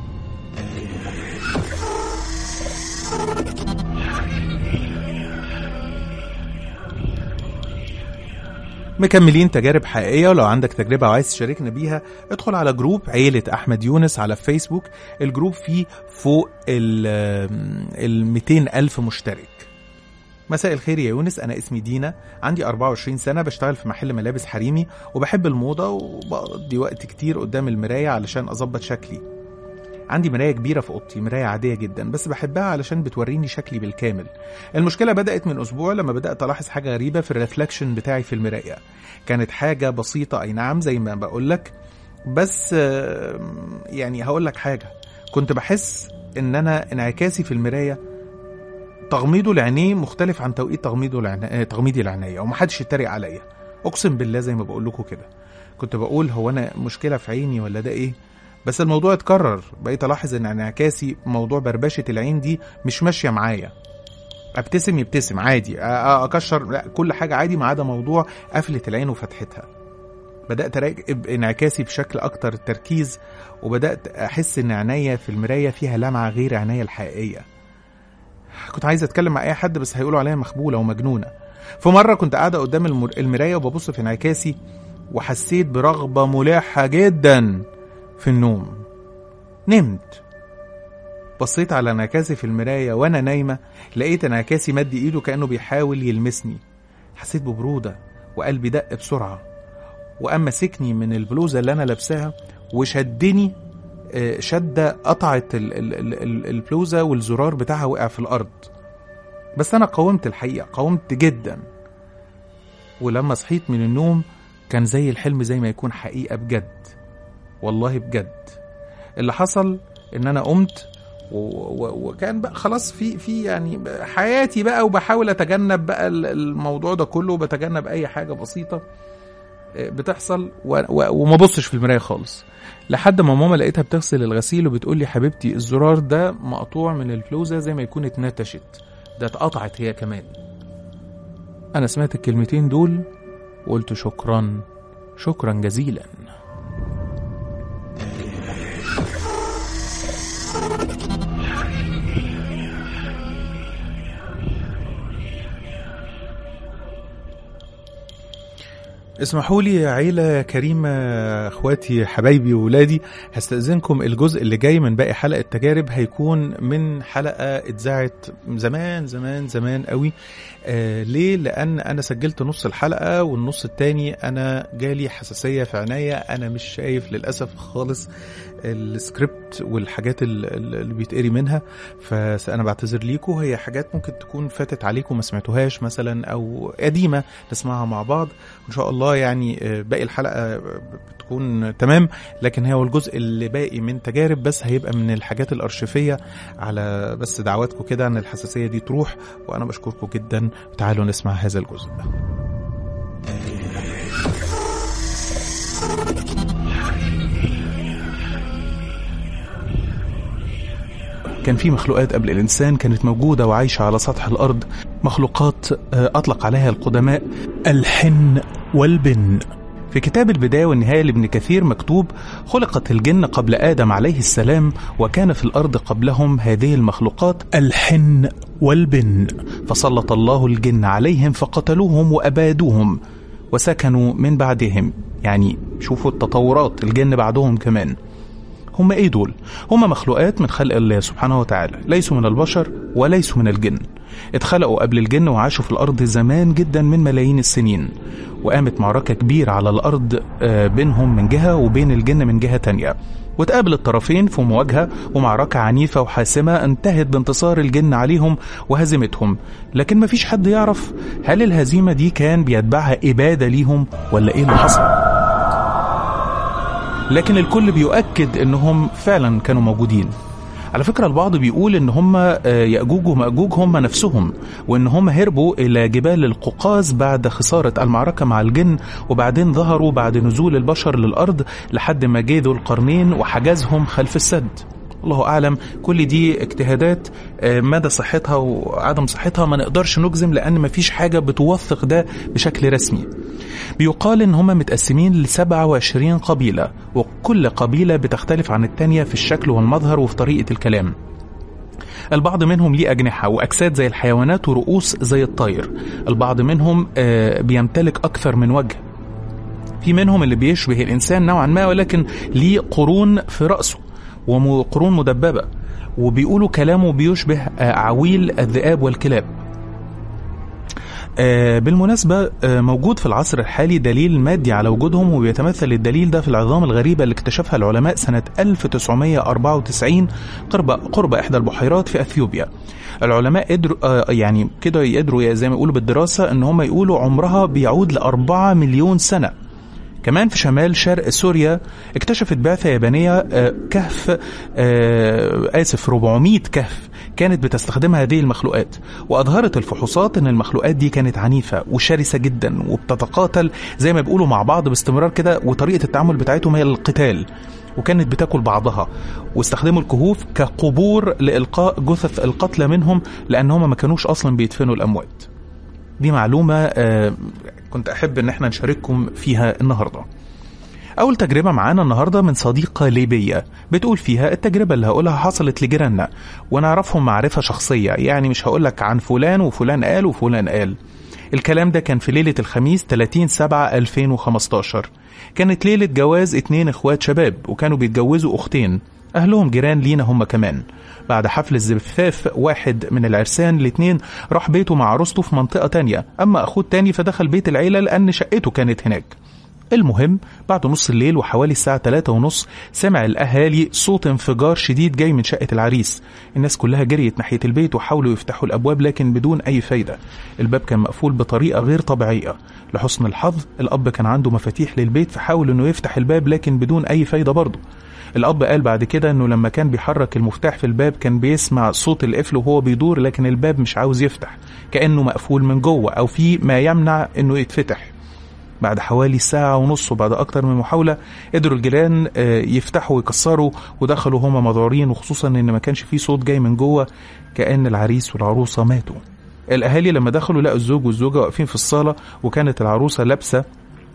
مكملين تجارب حقيقية ولو عندك تجربة وعايز تشاركنا بيها ادخل على جروب عيلة أحمد يونس على فيسبوك الجروب فيه فوق ال ال 200 ألف مشترك مساء الخير يا يونس أنا اسمي دينا عندي 24 سنة بشتغل في محل ملابس حريمي وبحب الموضة وبقضي وقت كتير قدام المراية علشان أظبط شكلي عندي مراية كبيرة في أوضتي مراية عادية جدا بس بحبها علشان بتوريني شكلي بالكامل المشكلة بدأت من أسبوع لما بدأت ألاحظ حاجة غريبة في الرفلكشن بتاعي في المراية كانت حاجة بسيطة أي نعم زي ما بقولك بس آه، يعني هقولك حاجة كنت بحس إن أنا انعكاسي في المراية تغميضه لعينيه مختلف عن توقيت تغميضه لعنا... آه، تغميضي لعينيا ومحدش يتريق عليا اقسم بالله زي ما بقول لكم كده كنت بقول هو انا مشكله في عيني ولا ده ايه بس الموضوع اتكرر بقيت الاحظ ان انعكاسي موضوع بربشه العين دي مش ماشيه معايا ابتسم يبتسم عادي أ- أ- اكشر لا كل حاجه عادي ما عدا موضوع قفله العين وفتحتها بدات اراقب انعكاسي بشكل اكتر تركيز وبدات احس ان عينيا في المرايه فيها لمعه غير عينيا الحقيقيه كنت عايز اتكلم مع اي حد بس هيقولوا عليا مخبوله ومجنونه في مره كنت قاعده قدام المر- المرايه وببص في انعكاسي وحسيت برغبه ملحه جدا في النوم نمت بصيت على انعكاسي في المرايه وانا نايمه لقيت انعكاسي مد ايده كانه بيحاول يلمسني حسيت ببروده وقلبي دق بسرعه وقام ماسكني من البلوزه اللي انا لابساها وشدني آه، شده قطعت ال- ال- ال- ال- البلوزه والزرار بتاعها وقع في الارض بس انا قاومت الحقيقه قاومت جدا ولما صحيت من النوم كان زي الحلم زي ما يكون حقيقه بجد والله بجد اللي حصل ان انا قمت و- و- وكان بقى خلاص في في يعني حياتي بقى وبحاول اتجنب بقى ال- الموضوع ده كله وبتجنب اي حاجه بسيطه آه، بتحصل و- و- وما بصش في المرايه خالص لحد ما ماما لقيتها بتغسل الغسيل وبتقول لي حبيبتي الزرار ده مقطوع من الفلوزه زي ما يكون اتنتشت ده اتقطعت هي كمان انا سمعت الكلمتين دول وقلت شكرا شكرا جزيلا اسمحوا لي يا عيلة كريمة اخواتي حبايبي وولادي هستأذنكم الجزء اللي جاي من باقي حلقة تجارب هيكون من حلقة اتذاعت زمان زمان زمان قوي آه ليه لأن أنا سجلت نص الحلقة والنص التاني أنا جالي حساسية في عينيا أنا مش شايف للأسف خالص السكريبت والحاجات ال- ال- اللي بيتقري منها فأنا بعتذر ليكم هي حاجات ممكن تكون فاتت عليكم ما سمعتوهاش مثلا أو قديمة نسمعها مع بعض وان شاء الله يعني آه، باقي الحلقه آه، بتكون تمام لكن هو الجزء اللي باقي من تجارب بس هيبقى من الحاجات الارشيفيه على بس دعواتكم كده ان الحساسيه دي تروح وانا بشكركم جدا تعالوا نسمع هذا الجزء كان في مخلوقات قبل الإنسان كانت موجودة وعايشة على سطح الأرض مخلوقات آه، أطلق عليها القدماء الحن والبن في كتاب البداية والنهاية لابن كثير مكتوب خلقت الجن قبل آدم عليه السلام وكان في الأرض قبلهم هذه المخلوقات الحن والبن فسلط الله الجن عليهم فقتلوهم وأبادوهم وسكنوا من بعدهم يعني شوفوا التطورات الجن بعدهم كمان هم ايه دول؟ هم مخلوقات من خلق الله سبحانه وتعالى، ليسوا من البشر وليسوا من الجن. اتخلقوا قبل الجن وعاشوا في الارض زمان جدا من ملايين السنين. وقامت معركة كبيرة على الارض بينهم من جهة وبين الجن من جهة تانية. وتقابل الطرفين في مواجهة ومعركة عنيفة وحاسمة انتهت بانتصار الجن عليهم وهزيمتهم لكن مفيش حد يعرف هل الهزيمة دي كان بيتبعها إبادة ليهم ولا إيه اللي حصل لكن الكل بيؤكد انهم فعلا كانوا موجودين على فكرة البعض بيقول ان هم يأجوج ومأجوج هم نفسهم وان هم هربوا الى جبال القوقاز بعد خسارة المعركة مع الجن وبعدين ظهروا بعد نزول البشر للارض لحد ما جه ذو القرنين وحجزهم خلف السد الله اعلم كل دي اجتهادات مدى صحتها وعدم صحتها ما نقدرش نجزم لان ما فيش حاجه بتوثق ده بشكل رسمي بيقال ان هم متقسمين ل 27 قبيله وكل قبيله بتختلف عن التانيه في الشكل والمظهر وفي طريقه الكلام البعض منهم ليه أجنحة وأجساد زي الحيوانات ورؤوس زي الطير البعض منهم بيمتلك أكثر من وجه في منهم اللي بيشبه الإنسان نوعا ما ولكن ليه قرون في رأسه وقرون مدببة وبيقولوا كلامه بيشبه عويل الذئاب والكلاب بالمناسبة موجود في العصر الحالي دليل مادي على وجودهم وبيتمثل الدليل ده في العظام الغريبة اللي اكتشفها العلماء سنة 1994 قرب قرب إحدى البحيرات في أثيوبيا. العلماء قدروا يعني كده يقدروا زي ما يقولوا بالدراسة إن هم يقولوا عمرها بيعود لأربعة مليون سنة. كمان في شمال شرق سوريا اكتشفت بعثة يابانية كهف آسف 400 كهف كانت بتستخدمها هذه المخلوقات وأظهرت الفحوصات أن المخلوقات دي كانت عنيفة وشرسة جدا وبتتقاتل زي ما بيقولوا مع بعض باستمرار كده وطريقة التعامل بتاعتهم هي القتال وكانت بتاكل بعضها واستخدموا الكهوف كقبور لإلقاء جثث القتلى منهم لأن هم ما كانوش أصلا بيدفنوا الأموات دي معلومة آه كنت أحب إن احنا نشارككم فيها النهاردة أول تجربة معانا النهاردة من صديقة ليبية بتقول فيها التجربة اللي هقولها حصلت لجيراننا ونعرفهم معرفة شخصية يعني مش هقولك عن فلان وفلان قال وفلان قال الكلام ده كان في ليلة الخميس 30 7 2015 كانت ليلة جواز اتنين اخوات شباب وكانوا بيتجوزوا اختين أهلهم جيران لينا هم كمان بعد حفل الزفاف واحد من العرسان الاتنين راح بيته مع عروسته في منطقة تانية أما أخوه التاني فدخل بيت العيلة لأن شقته كانت هناك المهم بعد نص الليل وحوالي الساعة 3 ونص سمع الأهالي صوت انفجار شديد جاي من شقة العريس الناس كلها جريت ناحية البيت وحاولوا يفتحوا الأبواب لكن بدون أي فايدة الباب كان مقفول بطريقة غير طبيعية لحسن الحظ الأب كان عنده مفاتيح للبيت فحاول إنه يفتح الباب لكن بدون أي فايدة برضه الأب قال بعد كده إنه لما كان بيحرك المفتاح في الباب كان بيسمع صوت القفل وهو بيدور لكن الباب مش عاوز يفتح كأنه مقفول من جوه أو في ما يمنع إنه يتفتح بعد حوالي ساعة ونص وبعد أكتر من محاولة قدروا الجيران يفتحوا ويكسروا ودخلوا هما مذعورين وخصوصا إن ما كانش فيه صوت جاي من جوه كأن العريس والعروسة ماتوا الأهالي لما دخلوا لقوا الزوج والزوجة واقفين في الصالة وكانت العروسة لابسة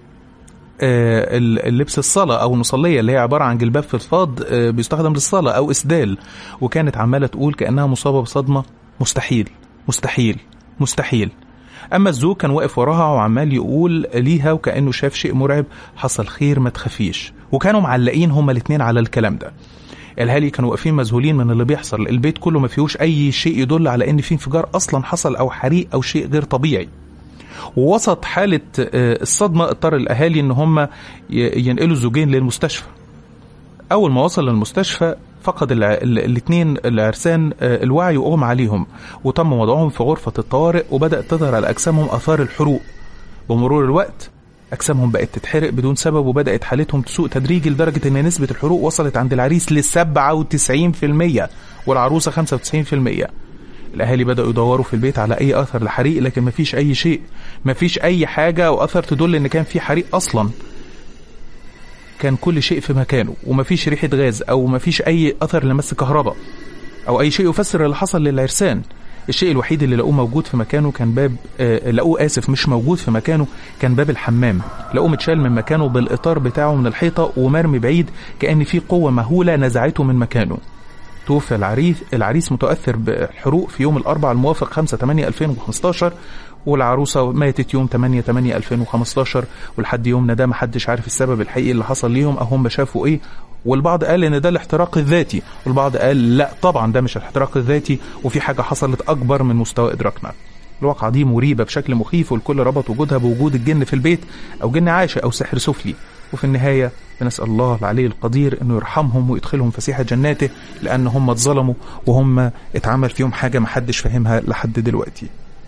اللبس الصلاة أو المصلية اللي هي عبارة عن جلباب فضفاض بيستخدم للصلاة أو إسدال وكانت عمالة تقول كأنها مصابة بصدمة مستحيل مستحيل مستحيل أما الزوج كان واقف وراها وعمال يقول ليها وكأنه شاف شيء مرعب حصل خير ما تخافيش وكانوا معلقين هما الاتنين على الكلام ده الاهالي كانوا واقفين مذهولين من اللي بيحصل البيت كله ما فيهوش اي شيء يدل على ان في انفجار اصلا حصل او حريق او شيء غير طبيعي ووسط حالة الصدمة اضطر الأهالي إن هم ينقلوا الزوجين للمستشفى أول ما وصل للمستشفى فقد الاثنين العرسان الوعي وأغمى عليهم وتم وضعهم في غرفة الطوارئ وبدأت تظهر على أجسامهم آثار الحروق بمرور الوقت أجسامهم بقت تتحرق بدون سبب وبدأت حالتهم تسوء تدريجي لدرجة إن نسبة الحروق وصلت عند العريس ل 97% والعروسة 95% الاهالي بداوا يدوروا في البيت على اي اثر لحريق لكن مفيش اي شيء مفيش اي حاجه او اثر تدل ان كان في حريق اصلا كان كل شيء في مكانه ومفيش ريحه غاز او مفيش اي اثر لمس كهرباء او اي شيء يفسر اللي حصل للعرسان الشيء الوحيد اللي لقوه موجود في مكانه كان باب آه لقوه اسف مش موجود في مكانه كان باب الحمام لقوه متشال من مكانه بالاطار بتاعه من الحيطه ومرمي بعيد كان في قوه مهوله نزعته من مكانه توفي العريس العريس متاثر بحروق في يوم الاربعاء الموافق 5 8 2015 والعروسه ماتت يوم 8 8 2015 ولحد يومنا ده محدش عارف السبب الحقيقي اللي حصل ليهم او هم شافوا ايه والبعض قال ان ده الاحتراق الذاتي والبعض قال لا طبعا ده مش الاحتراق الذاتي وفي حاجه حصلت اكبر من مستوى ادراكنا الواقعة دي مريبة بشكل مخيف والكل ربط وجودها بوجود الجن في البيت أو جن عاشق أو سحر سفلي وفي النهاية بنسأل الله العلي القدير أنه يرحمهم ويدخلهم فسيح جناته لأن هم اتظلموا وهم اتعمل فيهم حاجة محدش فاهمها لحد دلوقتي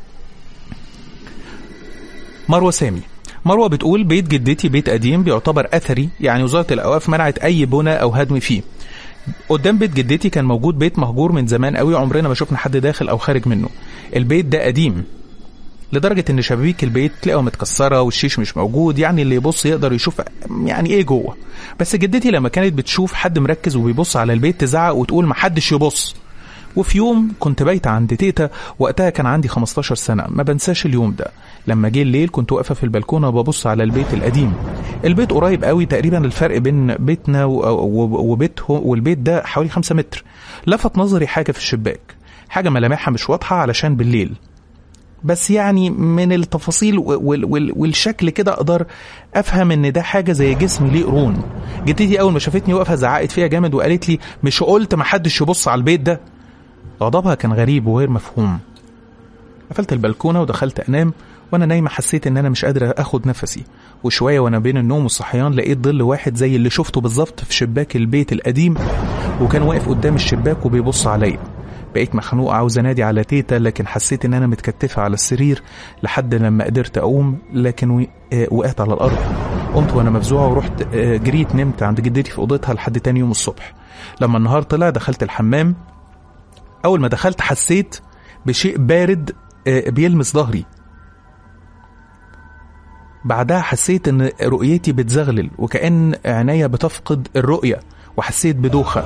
مروة سامي مروة بتقول بيت جدتي بيت قديم بيعتبر أثري يعني وزارة الأوقاف منعت أي بنى أو هدم فيه قدام بيت جدتي كان موجود بيت مهجور من زمان قوي عمرنا ما شفنا حد داخل أو خارج منه البيت ده قديم لدرجة إن شبابيك البيت تلاقيها متكسرة والشيش مش موجود يعني اللي يبص يقدر يشوف يعني إيه جوه بس جدتي لما كانت بتشوف حد مركز وبيبص على البيت تزعق وتقول محدش يبص وفي يوم كنت بايتة عند تيتا وقتها كان عندي 15 سنة ما بنساش اليوم ده لما جه الليل كنت واقفة في البلكونة ببص على البيت القديم البيت قريب قوي تقريبا الفرق بين بيتنا وبيتهم والبيت ده حوالي 5 متر لفت نظري حاجة في الشباك حاجة ملامحها مش واضحة علشان بالليل بس يعني من التفاصيل والشكل كده اقدر افهم ان ده حاجه زي جسم ليه قرون جدتي اول ما شافتني واقفه زعقت فيها جامد وقالت لي مش قلت محدش يبص على البيت ده غضبها كان غريب وغير مفهوم قفلت البلكونة ودخلت أنام وأنا نايمة حسيت إن أنا مش قادرة أخد نفسي وشوية وأنا بين النوم والصحيان لقيت ظل واحد زي اللي شفته بالظبط في شباك البيت القديم وكان واقف قدام الشباك وبيبص عليا بقيت مخنوقة عاوز أنادي على تيتا لكن حسيت إن أنا متكتفة على السرير لحد لما قدرت أقوم لكن وقعت على الأرض قمت وأنا مفزوعة ورحت جريت نمت عند جدتي في أوضتها لحد تاني يوم الصبح لما النهار طلع دخلت الحمام أول ما دخلت حسيت بشيء بارد بيلمس ظهري بعدها حسيت ان رؤيتي بتزغلل وكأن عينيا بتفقد الرؤية وحسيت بدوخة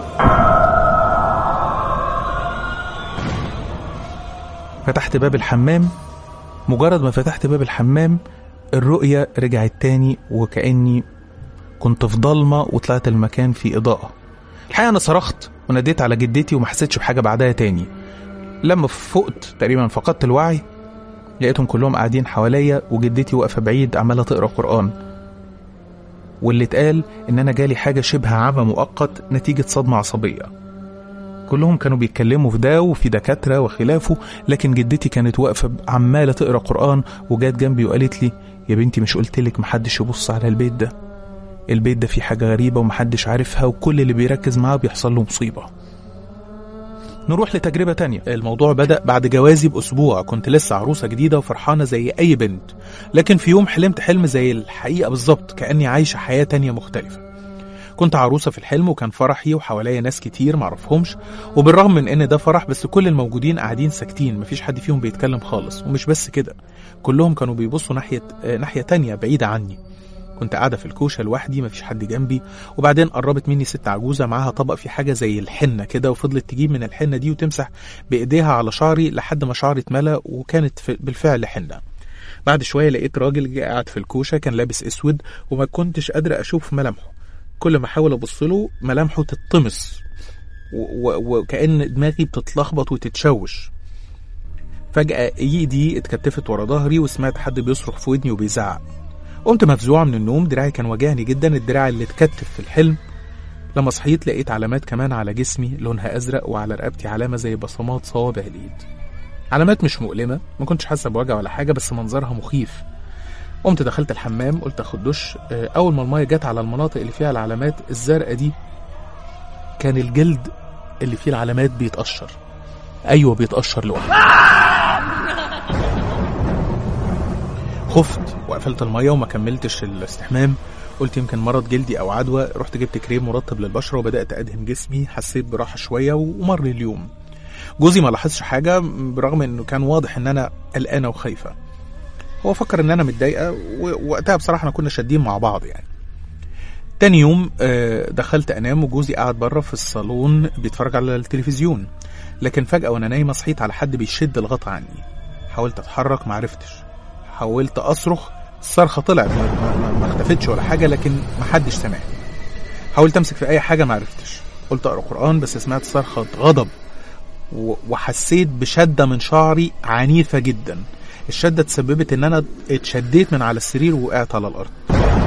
فتحت باب الحمام مجرد ما فتحت باب الحمام الرؤية رجعت تاني وكأني كنت في ضلمة وطلعت المكان في إضاءة الحقيقة أنا صرخت وناديت على جدتي وما حسيتش بحاجة بعدها تاني لما فقت تقريبا فقدت الوعي لقيتهم كلهم قاعدين حواليا وجدتي واقفة بعيد عمالة تقرا قرآن واللي اتقال إن أنا جالي حاجة شبه عمى مؤقت نتيجة صدمة عصبية كلهم كانوا بيتكلموا في ده وفي دكاترة وخلافه لكن جدتي كانت واقفة عمالة تقرا قرآن وجات جنبي وقالت لي يا بنتي مش قلتلك محدش يبص على البيت ده البيت ده فيه حاجة غريبة ومحدش عارفها وكل اللي بيركز معاه بيحصل له مصيبة نروح لتجربة تانية الموضوع بدأ بعد جوازي بأسبوع كنت لسه عروسة جديدة وفرحانة زي أي بنت لكن في يوم حلمت حلم زي الحقيقة بالظبط كأني عايشة حياة تانية مختلفة كنت عروسة في الحلم وكان فرحي وحواليا ناس كتير معرفهمش وبالرغم من ان ده فرح بس كل الموجودين قاعدين ساكتين مفيش حد فيهم بيتكلم خالص ومش بس كده كلهم كانوا بيبصوا ناحية ناحية تانية بعيدة عني كنت قاعدة في الكوشة لوحدي مفيش حد جنبي وبعدين قربت مني ست عجوزة معاها طبق في حاجة زي الحنة كده وفضلت تجيب من الحنة دي وتمسح بإيديها على شعري لحد ما شعري اتملى وكانت بالفعل حنة بعد شوية لقيت راجل قاعد في الكوشة كان لابس اسود وما كنتش قادرة اشوف ملامحه كل ما احاول ابص له ملامحه تتطمس وكأن دماغي بتتلخبط وتتشوش فجأة ايدي اتكتفت ورا ظهري وسمعت حد بيصرخ في ودني وبيزعق قمت مفزوعة من النوم دراعي كان واجعني جدا الدراع اللي اتكتف في الحلم لما صحيت لقيت علامات كمان على جسمي لونها أزرق وعلى رقبتي علامة زي بصمات صوابع الإيد علامات مش مؤلمة ما كنتش حاسة بوجع ولا حاجة بس منظرها مخيف قمت دخلت الحمام قلت اخد دش أول ما المية جت على المناطق اللي فيها العلامات الزرقاء دي كان الجلد اللي فيه العلامات بيتقشر أيوة بيتقشر لوحده خفت وقفلت الميه وما كملتش الاستحمام قلت يمكن مرض جلدي او عدوى رحت جبت كريم مرطب للبشره وبدات ادهن جسمي حسيت براحه شويه ومر اليوم جوزي ما لاحظش حاجه برغم انه كان واضح ان انا قلقانه وخايفه هو فكر ان انا متضايقه ووقتها بصراحه احنا كنا شادين مع بعض يعني تاني يوم آه، دخلت انام وجوزي قاعد بره في الصالون بيتفرج على التلفزيون لكن فجأة وانا نايمة صحيت على حد بيشد الغطا عني حاولت اتحرك معرفتش حاولت اصرخ الصرخة طلعت ما, ما, ما اختفتش ولا حاجة لكن محدش سمعني حاولت امسك في اي حاجة معرفتش قلت اقرا قرآن بس سمعت صرخة غضب و- وحسيت بشدة من شعري عنيفة جدا الشدة تسببت ان انا اتشديت من على السرير ووقعت على الارض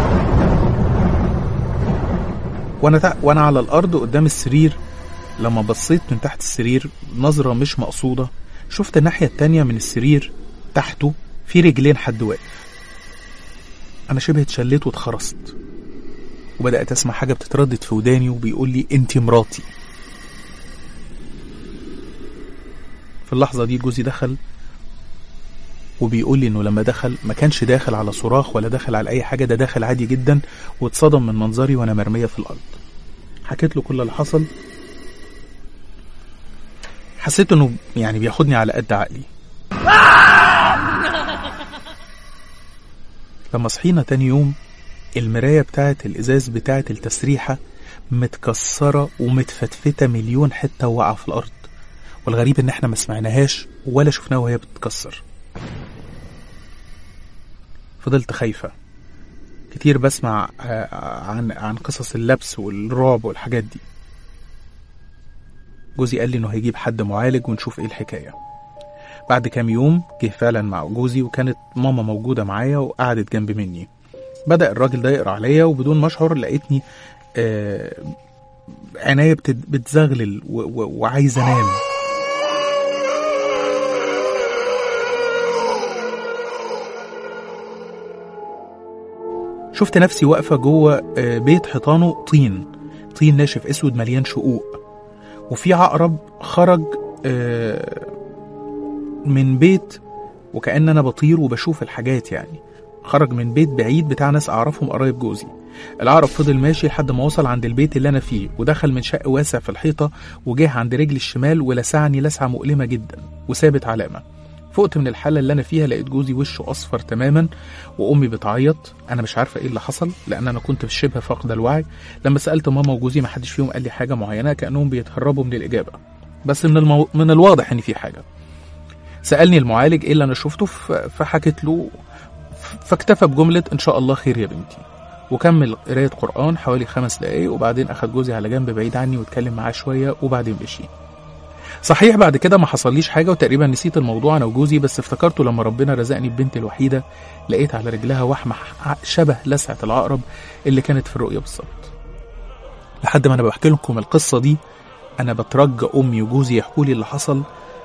وانا تع... وانا على الارض قدام السرير لما بصيت من تحت السرير نظرة مش مقصودة شفت الناحية التانية من السرير تحته في رجلين حد واقف انا شبه اتشليت واتخرست وبدأت اسمع حاجة بتتردد في وداني وبيقول لي انتي مراتي في اللحظة دي جوزي دخل وبيقول لي انه لما دخل ما كانش داخل على صراخ ولا داخل على اي حاجة ده داخل عادي جدا واتصدم من منظري وانا مرمية في الارض حكيت له كل اللي حصل حسيت انه يعني بياخدني على قد عقلي لما صحينا تاني يوم المراية بتاعت الإزاز بتاعت التسريحة متكسرة ومتفتفتة مليون حتة وواقعة في الأرض والغريب إن إحنا ما سمعناهاش ولا شفناها وهي بتتكسر فضلت خايفة كتير بسمع آه، عن عن قصص اللبس والرعب والحاجات دي جوزي قال لي انه هيجيب حد معالج ونشوف ايه الحكايه بعد كام يوم جه فعلا مع جوزي وكانت ماما موجوده معايا وقعدت جنب مني بدا الراجل ده يقرا عليا وبدون ما اشعر لقيتني آه عينيا بتد- بتزغلل و- و- وعايز انام شفت نفسي واقفه جوه آه، بيت حيطانه طين طين ناشف اسود مليان شقوق وفي عقرب خرج آه، من بيت وكأن أنا بطير وبشوف الحاجات يعني خرج من بيت بعيد بتاع ناس أعرفهم قرايب جوزي العقرب فضل ماشي لحد ما وصل عند البيت اللي أنا فيه ودخل من شق واسع في الحيطة وجه عند رجلي الشمال ولسعني لسعة مؤلمة جدا وسابت علامة فقت من الحالة اللي أنا فيها لقيت جوزي وشه أصفر تماما وأمي بتعيط أنا مش عارفة إيه اللي حصل لأن أنا كنت في شبه فاقدة الوعي لما سألت ماما وجوزي ما حدش فيهم قال لي حاجة معينة كأنهم بيتهربوا من الإجابة بس من المو... من الواضح إن في حاجة سألني المعالج إيه اللي أنا شفته ف... فحكيت له ف- فاكتفى بجملة إن شاء الله خير يا بنتي وكمل قراية قرآن حوالي خمس دقايق وبعدين أخد جوزي على جنب بعيد عني واتكلم معاه شوية وبعدين مشي صحيح بعد كده ما حصليش حاجة وتقريبا نسيت الموضوع أنا وجوزي بس افتكرته لما ربنا رزقني ببنتي الوحيدة لقيت على رجلها وحمة ح- شبه لسعة العقرب اللي كانت في الرؤية بالظبط لحد ما أنا بحكي لكم القصة دي أنا بترجى أمي وجوزي يحكوا لي اللي حصل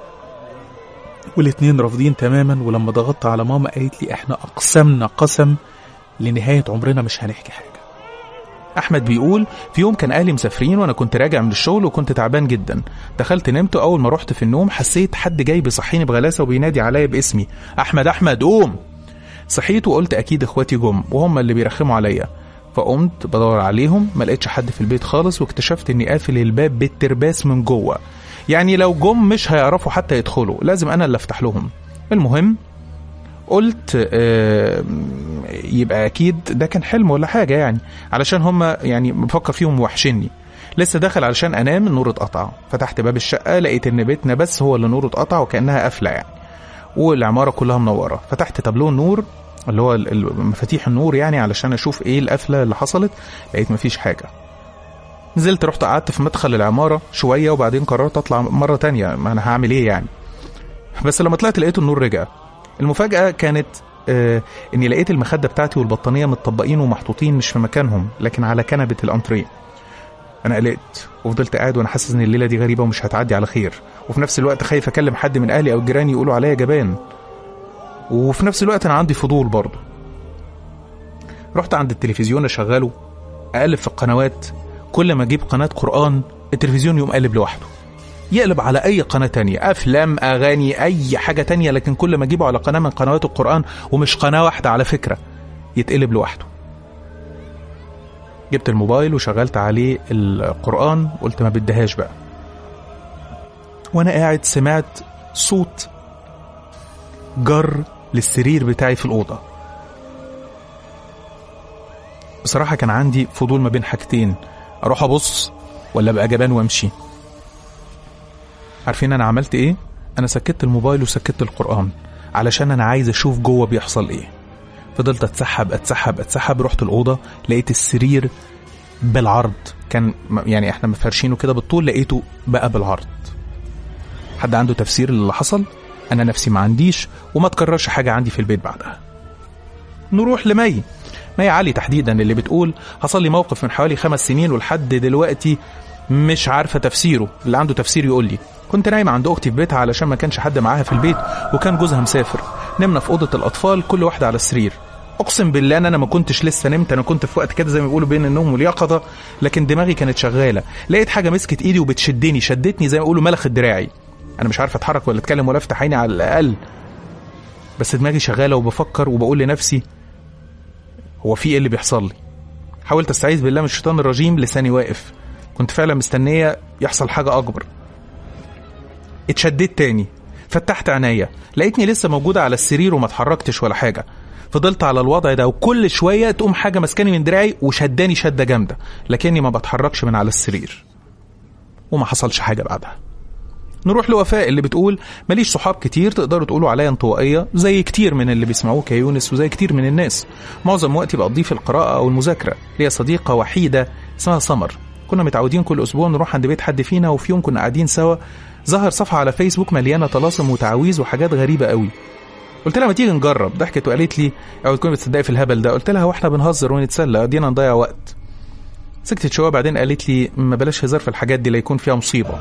والاتنين رافضين تماما ولما ضغطت على ماما قالت لي احنا اقسمنا قسم لنهاية عمرنا مش هنحكي حاجة احمد بيقول في يوم كان اهلي مسافرين وانا كنت راجع من الشغل وكنت تعبان جدا دخلت نمت اول ما رحت في النوم حسيت حد جاي بيصحيني بغلاسه وبينادي عليا باسمي احمد احمد قوم صحيت وقلت اكيد اخواتي جم وهم اللي بيرخموا عليا فقمت بدور عليهم ما لقيتش حد في البيت خالص واكتشفت اني قافل الباب بالترباس من جوه يعني لو جم مش هيعرفوا حتى يدخلوا لازم انا اللي افتح لهم المهم قلت آه، يبقى اكيد ده كان حلم ولا حاجه يعني علشان هم يعني بفكر فيهم وحشني لسه داخل علشان انام النور اتقطع فتحت باب الشقه لقيت ان بيتنا بس هو اللي نوره اتقطع وكانها قافله يعني والعماره كلها منوره فتحت تابلو النور اللي هو ال- ال- مفاتيح النور يعني علشان اشوف ايه القفله اللي حصلت لقيت مفيش حاجه نزلت رحت قعدت في مدخل العماره شويه وبعدين قررت اطلع مره تانية ما انا هعمل ايه يعني بس لما طلعت لقيت النور رجع المفاجاه كانت آه اني لقيت المخده بتاعتي والبطانيه متطبقين ومحطوطين مش في مكانهم لكن على كنبه الانتريه انا قلقت وفضلت قاعد وانا حاسس ان الليله دي غريبه ومش هتعدي على خير وفي نفس الوقت خايف اكلم حد من اهلي او جيراني يقولوا عليا جبان وفي نفس الوقت انا عندي فضول برضه رحت عند التلفزيون اشغله اقلب في القنوات كل ما اجيب قناه قران التلفزيون يقوم قلب لوحده يقلب على اي قناه تانية افلام اغاني اي حاجه تانية لكن كل ما اجيبه على قناه من قنوات القران ومش قناه واحده على فكره يتقلب لوحده جبت الموبايل وشغلت عليه القران قلت ما بدهاش بقى وانا قاعد سمعت صوت جر للسرير بتاعي في الاوضه بصراحة كان عندي فضول ما بين حاجتين أروح أبص ولا أبقى جبان وأمشي عارفين أنا عملت إيه؟ أنا سكت الموبايل وسكت القرآن علشان أنا عايز أشوف جوه بيحصل إيه فضلت أتسحب أتسحب أتسحب رحت الأوضة لقيت السرير بالعرض كان يعني احنا مفرشينه كده بالطول لقيته بقى بالعرض حد عنده تفسير للي حصل انا نفسي ما عنديش وما تكررش حاجه عندي في البيت بعدها نروح لمي مي علي تحديدا اللي بتقول حصل لي موقف من حوالي خمس سنين ولحد دلوقتي مش عارفه تفسيره اللي عنده تفسير يقول لي كنت نايمه عند اختي في بيتها علشان ما كانش حد معاها في البيت وكان جوزها مسافر نمنا في اوضه الاطفال كل واحده على السرير اقسم بالله ان انا ما كنتش لسه نمت انا كنت في وقت كده زي ما بيقولوا بين النوم واليقظه لكن دماغي كانت شغاله لقيت حاجه مسكت ايدي وبتشدني شدتني زي ما بيقولوا ملخت دراعي انا مش عارف اتحرك ولا اتكلم ولا افتح عيني على الاقل بس دماغي شغاله وبفكر وبقول لنفسي هو في ايه اللي بيحصل لي حاولت استعيذ بالله من الشيطان الرجيم لساني واقف كنت فعلا مستنيه يحصل حاجه اكبر اتشددت تاني فتحت عينيا لقيتني لسه موجوده على السرير وما اتحركتش ولا حاجه فضلت على الوضع ده وكل شويه تقوم حاجه مسكاني من دراعي وشداني شده جامده لكني ما بتحركش من على السرير وما حصلش حاجه بعدها نروح لوفاء اللي بتقول ماليش صحاب كتير تقدروا تقولوا عليا انطوائيه زي كتير من اللي بيسمعوك يا يونس وزي كتير من الناس معظم وقتي بقضيه في القراءه او المذاكره ليا صديقه وحيده اسمها سمر كنا متعودين كل اسبوع نروح عند بيت حد فينا وفي يوم كنا قاعدين سوا ظهر صفحه على فيسبوك مليانه طلاسم وتعاويذ وحاجات غريبه قوي قلت لها ما تيجي نجرب ضحكت وقالت لي اوعي تكوني بتصدقي في الهبل ده قلت لها واحنا بنهزر ونتسلى قضينا نضيع وقت سكتت شويه بعدين قالت لي ما بلاش هزار في الحاجات دي لا يكون فيها مصيبه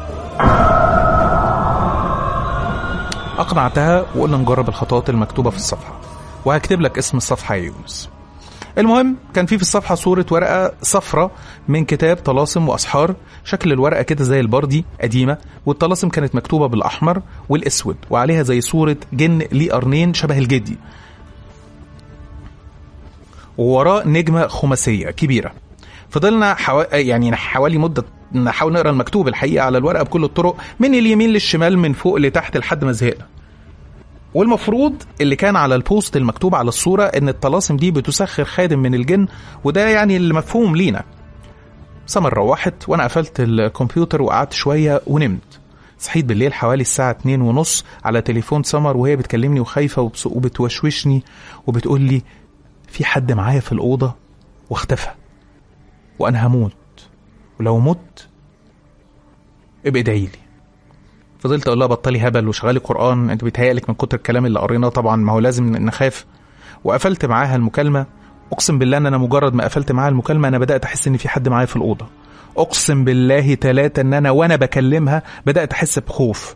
اقنعتها وقلنا نجرب الخطوات المكتوبه في الصفحه وهكتب لك اسم الصفحه يا يونس المهم كان في في الصفحه صوره ورقه صفرة من كتاب طلاسم واسحار شكل الورقه كده زي البردي قديمه والطلاسم كانت مكتوبه بالاحمر والاسود وعليها زي صوره جن ليه قرنين شبه الجدي ووراه نجمه خماسيه كبيره فضلنا حوا... يعني حوالي مده نحاول نقرا المكتوب الحقيقه على الورقه بكل الطرق من اليمين للشمال من فوق لتحت لحد ما زهقنا والمفروض اللي كان على البوست المكتوب على الصورة إن الطلاسم دي بتسخر خادم من الجن وده يعني المفهوم لينا سمر روحت وأنا قفلت الكمبيوتر وقعدت شوية ونمت صحيت بالليل حوالي الساعة اتنين ونص على تليفون سمر وهي بتكلمني وخايفة وبتوشوشني وبتقول لي في حد معايا في الأوضة واختفى وأنا هموت ولو مت ابقى ادعي لي فضلت اقول لها بطلي هبل وشغالي قران انت بيتهيألك من كتر الكلام اللي قريناه طبعا ما هو لازم نخاف وقفلت معاها المكالمه اقسم بالله ان انا مجرد ما قفلت معاها المكالمه انا بدات احس ان في حد معايا في الاوضه اقسم بالله ثلاثة ان انا وانا بكلمها بدات احس بخوف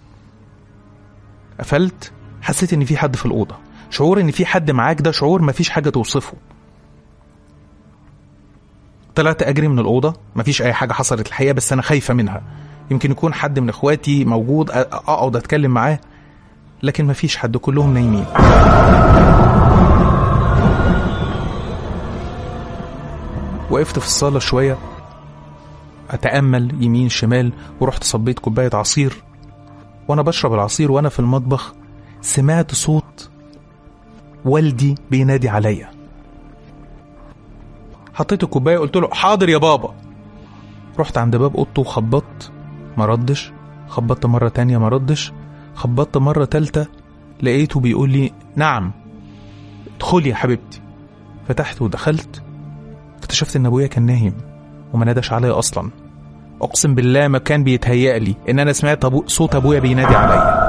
قفلت حسيت ان في حد في الاوضه شعور ان في حد معاك ده شعور مفيش حاجه توصفه طلعت اجري من الاوضه مفيش اي حاجه حصلت الحقيقه بس انا خايفه منها يمكن يكون حد من اخواتي موجود اقعد اتكلم معاه لكن مفيش حد كلهم نايمين وقفت في الصالة شوية أتأمل يمين شمال ورحت صبيت كوباية عصير وأنا بشرب العصير وأنا في المطبخ سمعت صوت والدي بينادي عليا حطيت الكوباية قلت له حاضر يا بابا رحت عند باب اوضته وخبطت ما ردش خبطت مرة تانية ما ردش خبطت مرة تالتة لقيته بيقول لي نعم ادخلي يا حبيبتي فتحت ودخلت اكتشفت ان ابويا كان نايم وما ناداش عليا اصلا اقسم بالله ما كان بيتهيأ لي ان انا سمعت أبو صوت ابويا بينادي عليا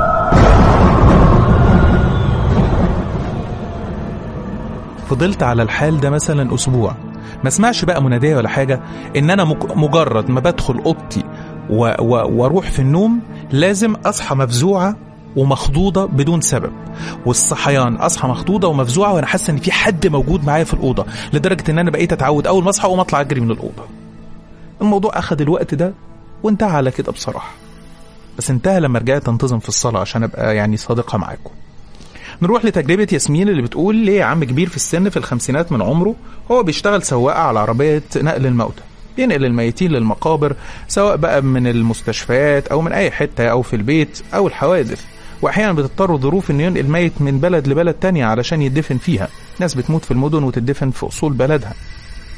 فضلت على الحال ده مثلا اسبوع ما اسمعش بقى مناديه ولا حاجه ان انا مجرد ما بدخل اوضتي واروح في النوم لازم اصحى مفزوعه ومخضوضه بدون سبب والصحيان اصحى مخضوضه ومفزوعه وانا حاسه ان في حد موجود معايا في الاوضه لدرجه ان انا بقيت اتعود اول ما اصحى اقوم اطلع اجري من الاوضه الموضوع اخذ الوقت ده وانتهى على كده بصراحه بس انتهى لما رجعت انتظم في الصلاه عشان ابقى يعني صادقه معاكم نروح لتجربة ياسمين اللي بتقول ليه عم كبير في السن في الخمسينات من عمره هو بيشتغل سواقة على عربية نقل الموتى ينقل الميتين للمقابر سواء بقى من المستشفيات أو من أي حتة أو في البيت أو الحوادث وأحيانا بتضطر ظروف إنه ينقل ميت من بلد لبلد تانية علشان يدفن فيها ناس بتموت في المدن وتدفن في أصول بلدها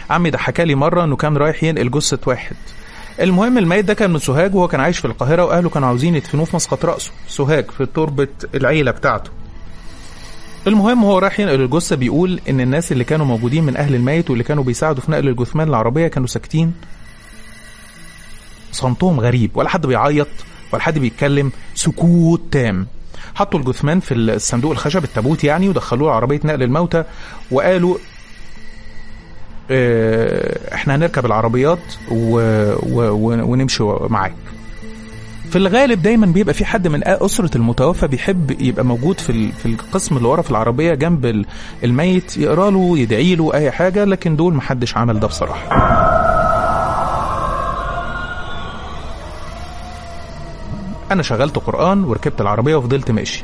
عمي ده حكى لي مره انه كان رايح ينقل جثه واحد المهم الميت ده كان من سوهاج وهو كان عايش في القاهره واهله كانوا عاوزين يدفنوه في مسقط راسه سوهاج في تربه العيله بتاعته المهم هو رايح ينقل الجثه بيقول ان الناس اللي كانوا موجودين من اهل الميت واللي كانوا بيساعدوا في نقل الجثمان العربيه كانوا ساكتين صمتهم غريب ولا حد بيعيط ولا حد بيتكلم سكوت تام حطوا الجثمان في الصندوق الخشب التابوت يعني ودخلوه عربيه نقل الموتى وقالوا اه احنا هنركب العربيات و... و... و... ونمشي معاك في الغالب دايما بيبقى في حد من اسره المتوفى بيحب يبقى موجود في ال... في القسم اللي ورا في العربيه جنب الميت يقرا له يدعي له اي حاجه لكن دول محدش عمل ده بصراحه انا شغلت قران وركبت العربيه وفضلت ماشي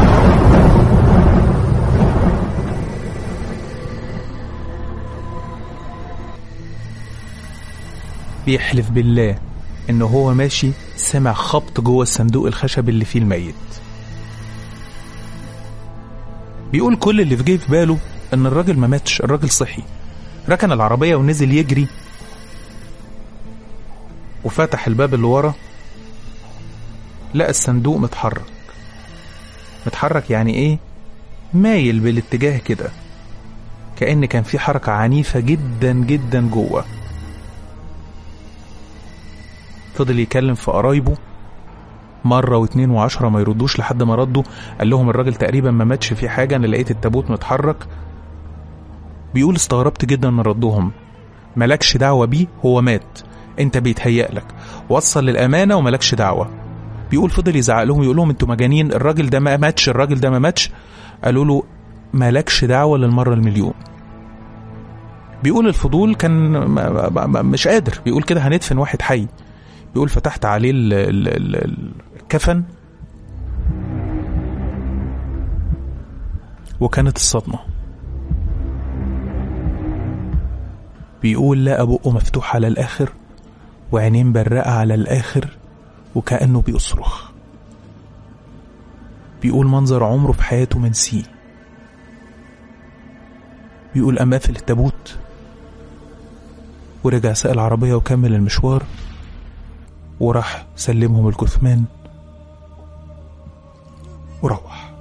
بيحلف بالله ان هو ماشي سمع خبط جوه الصندوق الخشب اللي فيه الميت بيقول كل اللي في جه في باله ان الراجل ما ماتش الراجل صحي ركن العربيه ونزل يجري وفتح الباب اللي ورا لقى الصندوق متحرك متحرك يعني ايه مايل بالاتجاه كده كأن كان في حركة عنيفة جدا جدا جوه فضل يكلم في قرايبه مرة واتنين وعشرة ما يردوش لحد ما ردوا قال لهم الراجل تقريبا ما ماتش فيه حاجة أنا لقيت التابوت متحرك بيقول استغربت جدا من ردهم ملكش دعوة بيه هو مات انت بيتهيأ لك وصل للأمانة وملكش دعوة بيقول فضل يزعق لهم يقول لهم انتوا مجانين الراجل ده ما ماتش الراجل ده ما ماتش قالوا له مالكش دعوه للمره المليون بيقول الفضول كان مش قادر بيقول كده هندفن واحد حي بيقول فتحت عليه ال ال ال الكفن وكانت الصدمه بيقول لقى بقه مفتوح على الاخر وعينين برقه على الاخر وكأنه بيصرخ بيقول منظر عمره في حياته منسيه بيقول قام قافل التابوت ورجع ساق العربية وكمل المشوار وراح سلمهم الجثمان وروح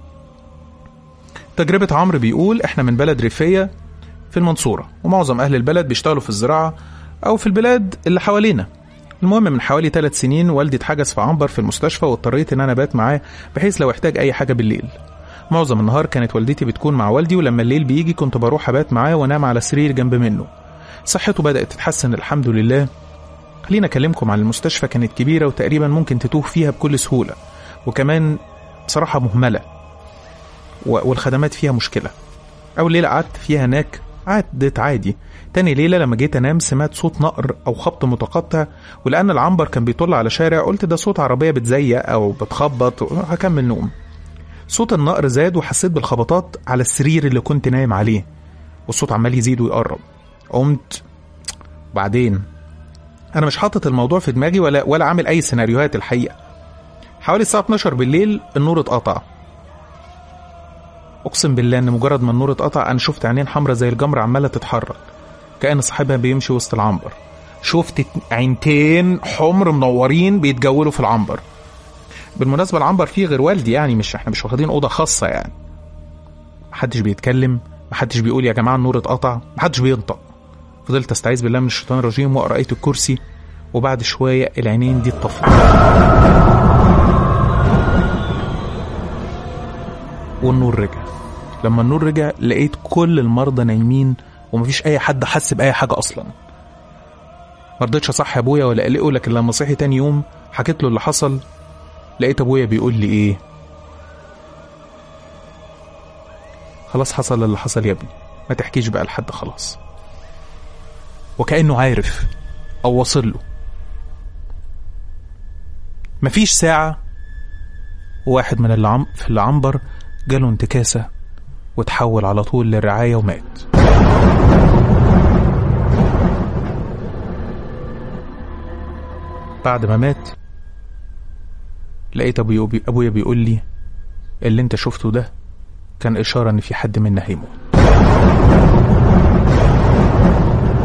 تجربة عمرو بيقول احنا من بلد ريفية في المنصورة ومعظم أهل البلد بيشتغلوا في الزراعة أو في البلاد اللي حوالينا المهم من حوالي ثلاث سنين والدي اتحجز في عنبر في المستشفى واضطريت ان انا بات معاه بحيث لو احتاج اي حاجه بالليل معظم النهار كانت والدتي بتكون مع والدي ولما الليل بيجي كنت بروح ابات معاه وانام على سرير جنب منه صحته بدات تتحسن الحمد لله خلينا اكلمكم عن المستشفى كانت كبيره وتقريبا ممكن تتوه فيها بكل سهوله وكمان بصراحه مهمله والخدمات فيها مشكله اول ليله قعدت فيها هناك عدت عادي تاني ليلة لما جيت أنام سمعت صوت نقر أو خبط متقطع ولأن العنبر كان بيطل على شارع قلت ده صوت عربية بتزيق أو بتخبط هكمل نوم صوت النقر زاد وحسيت بالخبطات على السرير اللي كنت نايم عليه والصوت عمال يزيد ويقرب قمت بعدين أنا مش حاطط الموضوع في دماغي ولا ولا عامل أي سيناريوهات الحقيقة حوالي الساعة 12 بالليل النور اتقطع اقسم بالله ان مجرد ما النور اتقطع انا شفت عينين حمرا زي الجمر عماله تتحرك كان صاحبها بيمشي وسط العنبر شفت عينتين حمر منورين بيتجولوا في العنبر بالمناسبه العنبر فيه غير والدي يعني مش احنا مش واخدين اوضه خاصه يعني محدش بيتكلم محدش بيقول يا جماعه النور اتقطع محدش بينطق فضلت استعيذ بالله من الشيطان الرجيم واقرا ايه الكرسي وبعد شويه العينين دي اتطفت والنور رجع لما النور رجع لقيت كل المرضى نايمين ومفيش اي حد حس باي حاجه اصلا ما رضيتش اصحي ابويا ولا اقلقه لكن لما صحي تاني يوم حكيت له اللي حصل لقيت ابويا بيقول لي ايه خلاص حصل اللي حصل يا ابني ما تحكيش بقى لحد خلاص وكانه عارف او واصل له مفيش ساعه واحد من اللي عم في العنبر جاله انتكاسه وتحول على طول للرعايه ومات بعد ما مات لقيت ابويا ابويا بيقول لي اللي انت شفته ده كان اشاره ان في حد منا هيموت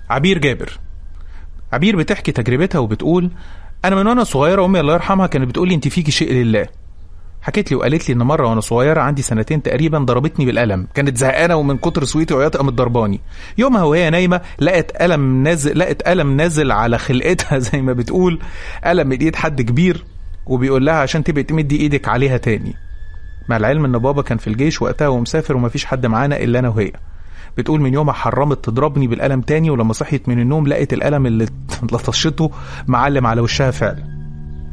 عبير جابر عبير بتحكي تجربتها وبتقول انا من وانا صغيره امي الله يرحمها كانت بتقول لي انت فيكي شيء لله حكيت لي وقالت لي ان مره وانا صغيره عندي سنتين تقريبا ضربتني بالقلم كانت زهقانه ومن كتر سويتي وعياط قامت ضرباني يومها وهي نايمه لقت قلم نازل لقت قلم نازل على خلقتها زي ما بتقول قلم من ايد حد كبير وبيقول لها عشان تبقي تمدي ايدك عليها تاني مع العلم ان بابا كان في الجيش وقتها ومسافر ومفيش حد معانا الا انا وهي بتقول من يومها حرمت تضربني بالقلم تاني ولما صحيت من النوم لقيت القلم اللي لطشته معلم على وشها فعلا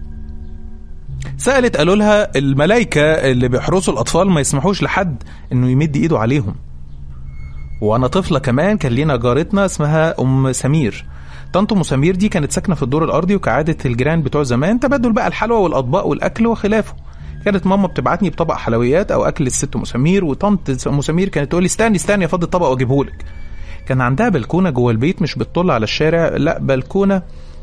سألت قالوا لها الملايكة اللي بيحرسوا الأطفال ما يسمحوش لحد إنه يمد إيده عليهم وأنا طفلة كمان كان لينا جارتنا اسمها أم سمير طنط أم سمير دي كانت ساكنة في الدور الأرضي وكعادة الجيران بتوع زمان تبادل بقى الحلوى والأطباق والأكل وخلافه كانت ماما بتبعتني بطبق حلويات او اكل الست ام سمير وطنط ام سمير كانت تقول لي استني استني افضي الطبق واجيبهولك كان عندها بلكونه جوه البيت مش بتطل على الشارع لا بلكونه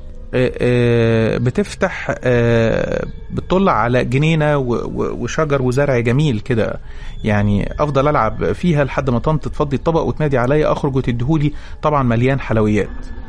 بتفتح بتطل على جنينه وشجر وزرع جميل كده يعني افضل العب فيها لحد ما طنط تفضي الطبق وتنادي عليا اخرج وتديهولي طبعا مليان حلويات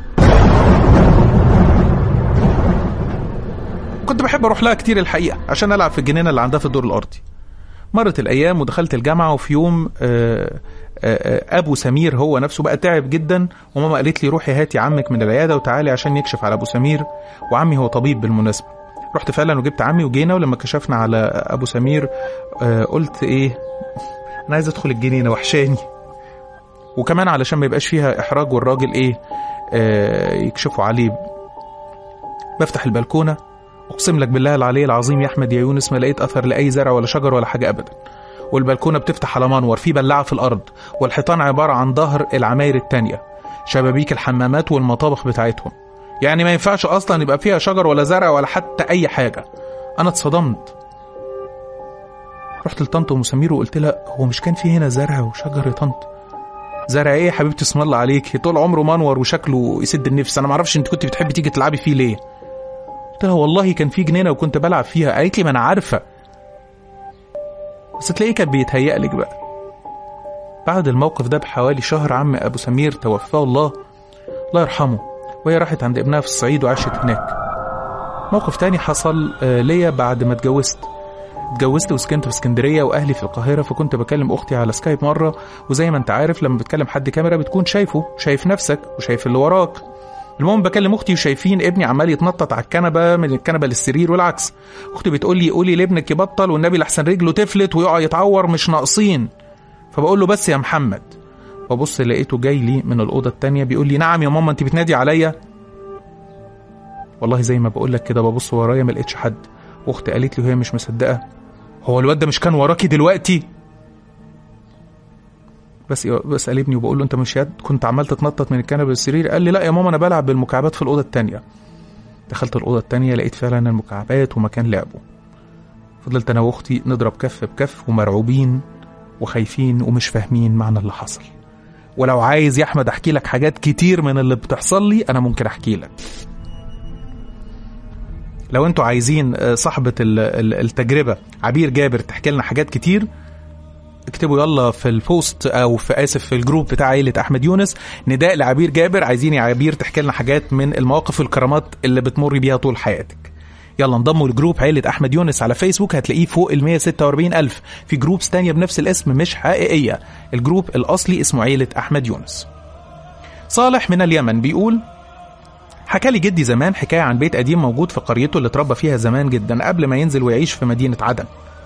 كنت بحب اروح لها كتير الحقيقه عشان العب في الجنينه اللي عندها في الدور الارضي مرت الايام ودخلت الجامعه وفي يوم آآ آآ ابو سمير هو نفسه بقى تعب جدا وماما قالت لي روحي هاتي عمك من العياده وتعالي عشان يكشف على ابو سمير وعمي هو طبيب بالمناسبه رحت فعلا وجبت عمي وجينا ولما كشفنا على ابو سمير قلت ايه انا عايز ادخل الجنينه وحشاني وكمان علشان ما يبقاش فيها احراج والراجل ايه يكشفوا عليه بفتح البلكونه اقسم لك بالله العلي العظيم يا احمد يا يونس ما لقيت اثر لاي زرع ولا شجر ولا حاجه ابدا والبلكونه بتفتح على منور في بلاعه في الارض والحيطان عباره عن ظهر العماير التانية شبابيك الحمامات والمطابخ بتاعتهم يعني ما ينفعش اصلا يبقى فيها شجر ولا زرع ولا حتى اي حاجه انا اتصدمت رحت لطنط ام سمير وقلت لها هو مش كان في هنا زرع وشجر يا طنط زرع ايه يا حبيبتي اسم الله عليك طول عمره منور وشكله يسد النفس انا ما اعرفش انت كنت بتحبي تيجي تلعبي فيه ليه قلت لها والله كان في جنينه وكنت بلعب فيها قالت لي ما انا عارفه بس تلاقيه كان بيتهيأ لك بقى بعد الموقف ده بحوالي شهر عم ابو سمير توفاه الله الله يرحمه وهي راحت عند ابنها في الصعيد وعاشت هناك موقف تاني حصل ليا بعد ما اتجوزت اتجوزت وسكنت في اسكندريه واهلي في القاهره فكنت بكلم اختي على سكايب مره وزي ما انت عارف لما بتكلم حد كاميرا بتكون شايفه شايف نفسك وشايف اللي وراك المهم بكلم اختي وشايفين ابني عمال يتنطط على الكنبه من الكنبه للسرير والعكس اختي بتقول لي قولي لابنك يبطل والنبي لحسن رجله تفلت ويقع يتعور مش ناقصين فبقول له بس يا محمد ببص لقيته جاي لي من الاوضه التانية بيقول لي نعم يا ماما انت بتنادي عليا والله زي ما بقول لك كده ببص ورايا ما لقيتش حد واختي قالت لي وهي مش مصدقه هو الواد ده مش كان وراكي دلوقتي بس بس قلبني وبقول له انت مش كنت عمال تتنطط من الكنبه للسرير قال لي لا يا ماما انا بلعب بالمكعبات في الاوضه التانية دخلت الاوضه التانية لقيت فعلا المكعبات ومكان لعبه فضلت انا واختي نضرب كف بكف ومرعوبين وخايفين ومش فاهمين معنى اللي حصل ولو عايز يا احمد احكي لك حاجات كتير من اللي بتحصل لي انا ممكن احكي لك لو انتوا عايزين صاحبة التجربة عبير جابر تحكي لنا حاجات كتير اكتبوا يلا في البوست او في اسف في الجروب بتاع عيله احمد يونس نداء لعبير جابر عايزين يا عبير تحكي لنا حاجات من المواقف والكرامات اللي بتمر بيها طول حياتك يلا انضموا لجروب عيلة أحمد يونس على فيسبوك هتلاقيه فوق ال 146 ألف في جروبس تانية بنفس الاسم مش حقيقية الجروب الأصلي اسمه عيلة أحمد يونس صالح من اليمن بيقول حكى لي جدي زمان حكاية عن بيت قديم موجود في قريته اللي اتربى فيها زمان جدا قبل ما ينزل ويعيش في مدينة عدن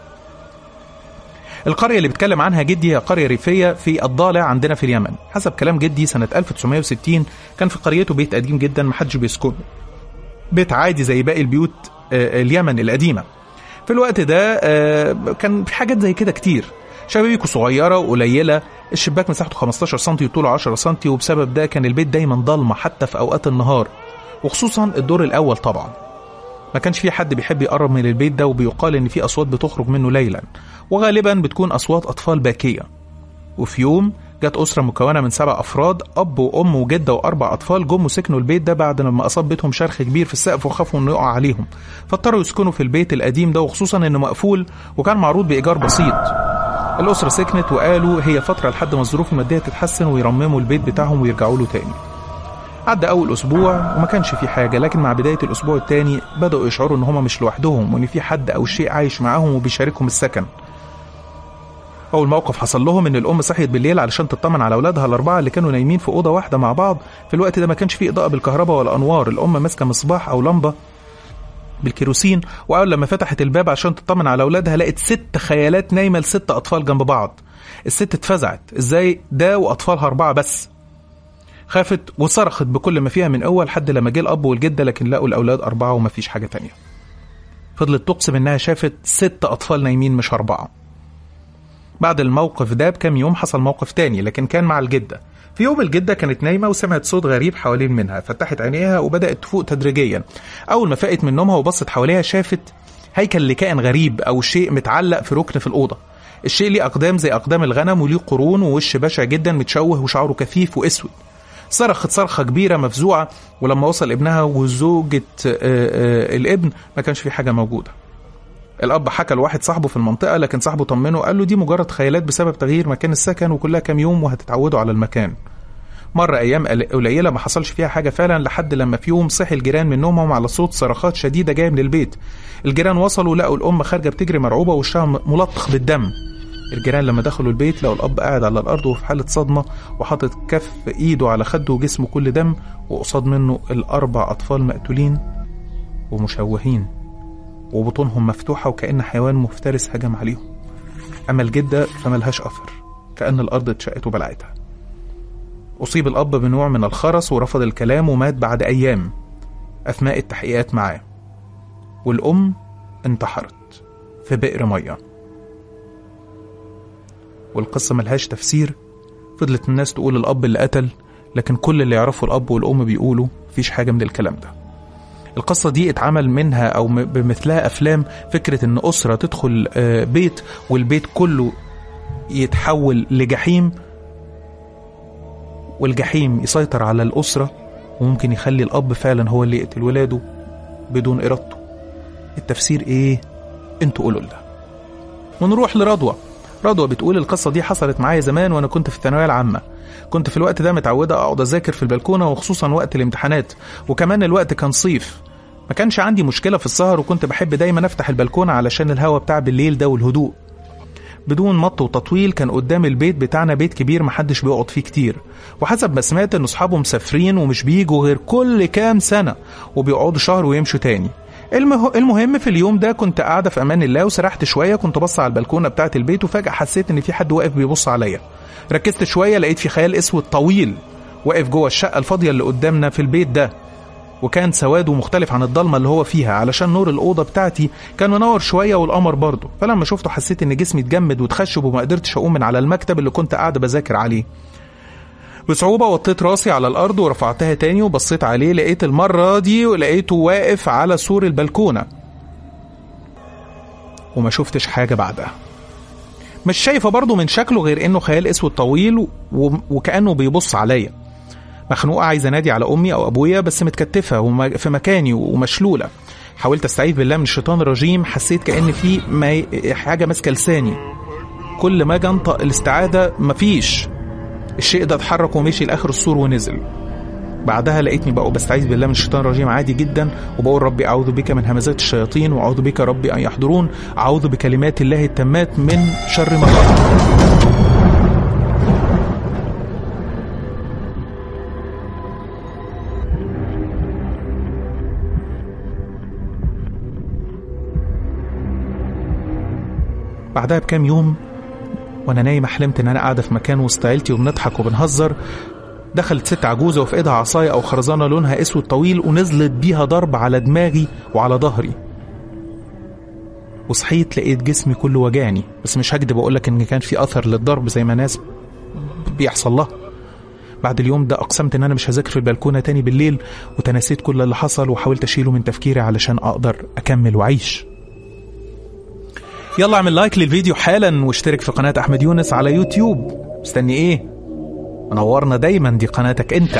القرية اللي بيتكلم عنها جدي هي قرية ريفية في الضالع عندنا في اليمن حسب كلام جدي سنة 1960 كان في قريته بيت قديم جدا محدش بيسكنه بيت عادي زي باقي البيوت اليمن القديمة في الوقت ده كان في حاجات زي كده كتير شبابيكه صغيرة وقليلة الشباك مساحته 15 سم وطوله 10 سم وبسبب ده كان البيت دايما ضلمة حتى في أوقات النهار وخصوصا الدور الأول طبعا ما كانش في حد بيحب يقرب من البيت ده وبيقال ان في اصوات بتخرج منه ليلا وغالبا بتكون اصوات اطفال باكيه وفي يوم جت أسرة مكونة من سبع أفراد أب وأم وجدة وأربع أطفال جم وسكنوا البيت ده بعد لما أصاب بيتهم شرخ كبير في السقف وخافوا إنه يقع عليهم فاضطروا يسكنوا في البيت القديم ده وخصوصا إنه مقفول وكان معروض بإيجار بسيط الأسرة سكنت وقالوا هي فترة لحد ما الظروف المادية تتحسن ويرمموا البيت بتاعهم ويرجعوا له تاني عدى أول أسبوع وما كانش في حاجة لكن مع بداية الأسبوع الثاني بدأوا يشعروا إن هما مش لوحدهم وإن في حد أو شيء عايش معاهم وبيشاركهم السكن أول موقف حصل لهم إن الأم صحيت بالليل علشان تطمن على أولادها الأربعة اللي كانوا نايمين في أوضة واحدة مع بعض في الوقت ده ما كانش فيه إضاءة بالكهرباء ولا أنوار الأم ماسكة مصباح أو لمبة بالكيروسين وأول لما فتحت الباب عشان تطمن على أولادها لقت ست خيالات نايمة لست أطفال جنب بعض الست اتفزعت إزاي ده وأطفالها أربعة بس خافت وصرخت بكل ما فيها من قوة لحد لما جه الأب والجدة لكن لقوا الأولاد أربعة ومفيش حاجة تانية فضلت تقسم إنها شافت ست أطفال نايمين مش أربعة بعد الموقف ده بكام يوم حصل موقف تاني لكن كان مع الجدة في يوم الجدة كانت نايمة وسمعت صوت غريب حوالين منها فتحت عينيها وبدأت تفوق تدريجيا أول ما فاقت من نومها وبصت حواليها شافت هيكل لكائن غريب أو شيء متعلق في ركن في الأوضة الشيء ليه أقدام زي أقدام الغنم وليه قرون ووش بشع جدا متشوه وشعره كثيف وأسود صرخت صرخة كبيرة مفزوعة ولما وصل ابنها وزوجة آه، آه، الابن ما كانش في حاجة موجودة الأب حكى لواحد صاحبه في المنطقة لكن صاحبه طمنه قال له دي مجرد خيالات بسبب تغيير مكان السكن وكلها كام يوم وهتتعودوا على المكان مرة أيام قل- قليلة ما حصلش فيها حاجة فعلا لحد لما في يوم صحي الجيران من نومهم على صوت صرخات شديدة جاية من البيت الجيران وصلوا لقوا الأم خارجة بتجري مرعوبة وشها م- ملطخ بالدم الجيران لما دخلوا البيت لقوا الأب قاعد على الأرض وفي حالة صدمة وحاطط كف إيده على خده وجسمه كل دم وقصاد منه الأربع أطفال مقتولين ومشوهين وبطونهم مفتوحة وكأن حيوان مفترس هجم عليهم أما الجدة فملهاش أثر كأن الأرض اتشقت وبلعتها أصيب الأب بنوع من الخرس ورفض الكلام ومات بعد أيام أثناء التحقيقات معاه والأم انتحرت في بئر مية والقصة ملهاش تفسير فضلت الناس تقول الأب اللي قتل لكن كل اللي يعرفه الأب والأم بيقولوا مفيش حاجة من الكلام ده القصة دي اتعمل منها أو م- بمثلها أفلام فكرة إن أسرة تدخل آه، بيت والبيت كله يتحول لجحيم والجحيم يسيطر على الأسرة وممكن يخلي الأب فعلا هو اللي يقتل ولاده بدون إرادته التفسير إيه؟ انتوا قولوا لنا ونروح لرضوى رضوى بتقول القصة دي حصلت معايا زمان وأنا كنت في الثانوية العامة كنت في الوقت ده متعودة أقعد أذاكر في البلكونة وخصوصا وقت الامتحانات وكمان الوقت كان صيف ما كانش عندي مشكلة في السهر وكنت بحب دايما أفتح البلكونة علشان الهوا بتاع بالليل ده والهدوء بدون مط وتطويل كان قدام البيت بتاعنا بيت كبير محدش بيقعد فيه كتير وحسب ما سمعت ان اصحابه مسافرين ومش بيجوا غير كل كام سنة وبيقعدوا شهر ويمشوا تاني المه... المهم في اليوم ده كنت قاعدة في امان الله وسرحت شوية كنت بص على البلكونة بتاعة البيت وفجأة حسيت ان في حد واقف بيبص عليا ركزت شوية لقيت في خيال اسود طويل واقف جوه الشقة الفاضية اللي قدامنا في البيت ده وكان سواده مختلف عن الضلمه اللي هو فيها علشان نور الاوضه بتاعتي كان منور شويه والقمر برضه فلما شفته حسيت ان جسمي اتجمد واتخشب وما قدرتش اقوم من على المكتب اللي كنت قاعده بذاكر عليه بصعوبة وطيت راسي على الأرض ورفعتها تاني وبصيت عليه لقيت المرة دي ولقيته واقف على سور البلكونة وما شفتش حاجة بعدها مش شايفة برضه من شكله غير إنه خيال أسود طويل و... وكأنه بيبص عليا مخنوقة عايزة أنادي على أمي أو أبويا بس متكتفة وم... في مكاني ومشلولة حاولت استعيذ بالله من الشيطان الرجيم حسيت كأن في ما... حاجة ماسكة لساني كل ما اجي انطق الاستعاذة مفيش الشيء ده اتحرك ومشي لاخر السور ونزل بعدها لقيتني بقى بستعيذ بالله من الشيطان الرجيم عادي جدا وبقول ربي اعوذ بك من همزات الشياطين واعوذ بك ربي ان يحضرون اعوذ بكلمات الله التامات من شر ما خلق بعدها بكام يوم وانا نايمه حلمت ان انا قاعده في مكان وسط عيلتي وبنضحك وبنهزر دخلت ست عجوزه وفي ايدها عصايه او خرزانه لونها اسود طويل ونزلت بيها ضرب على دماغي وعلى ظهري وصحيت لقيت جسمي كله وجعني بس مش هكدب اقول لك ان كان في اثر للضرب زي ما ناس بيحصل لها بعد اليوم ده اقسمت ان انا مش هذاكر في البلكونه تاني بالليل وتناسيت كل اللي حصل وحاولت اشيله من تفكيري علشان اقدر اكمل واعيش يلا اعمل لايك للفيديو حالا واشترك في قناة أحمد يونس على يوتيوب مستني ايه؟ منورنا دايما دي قناتك انت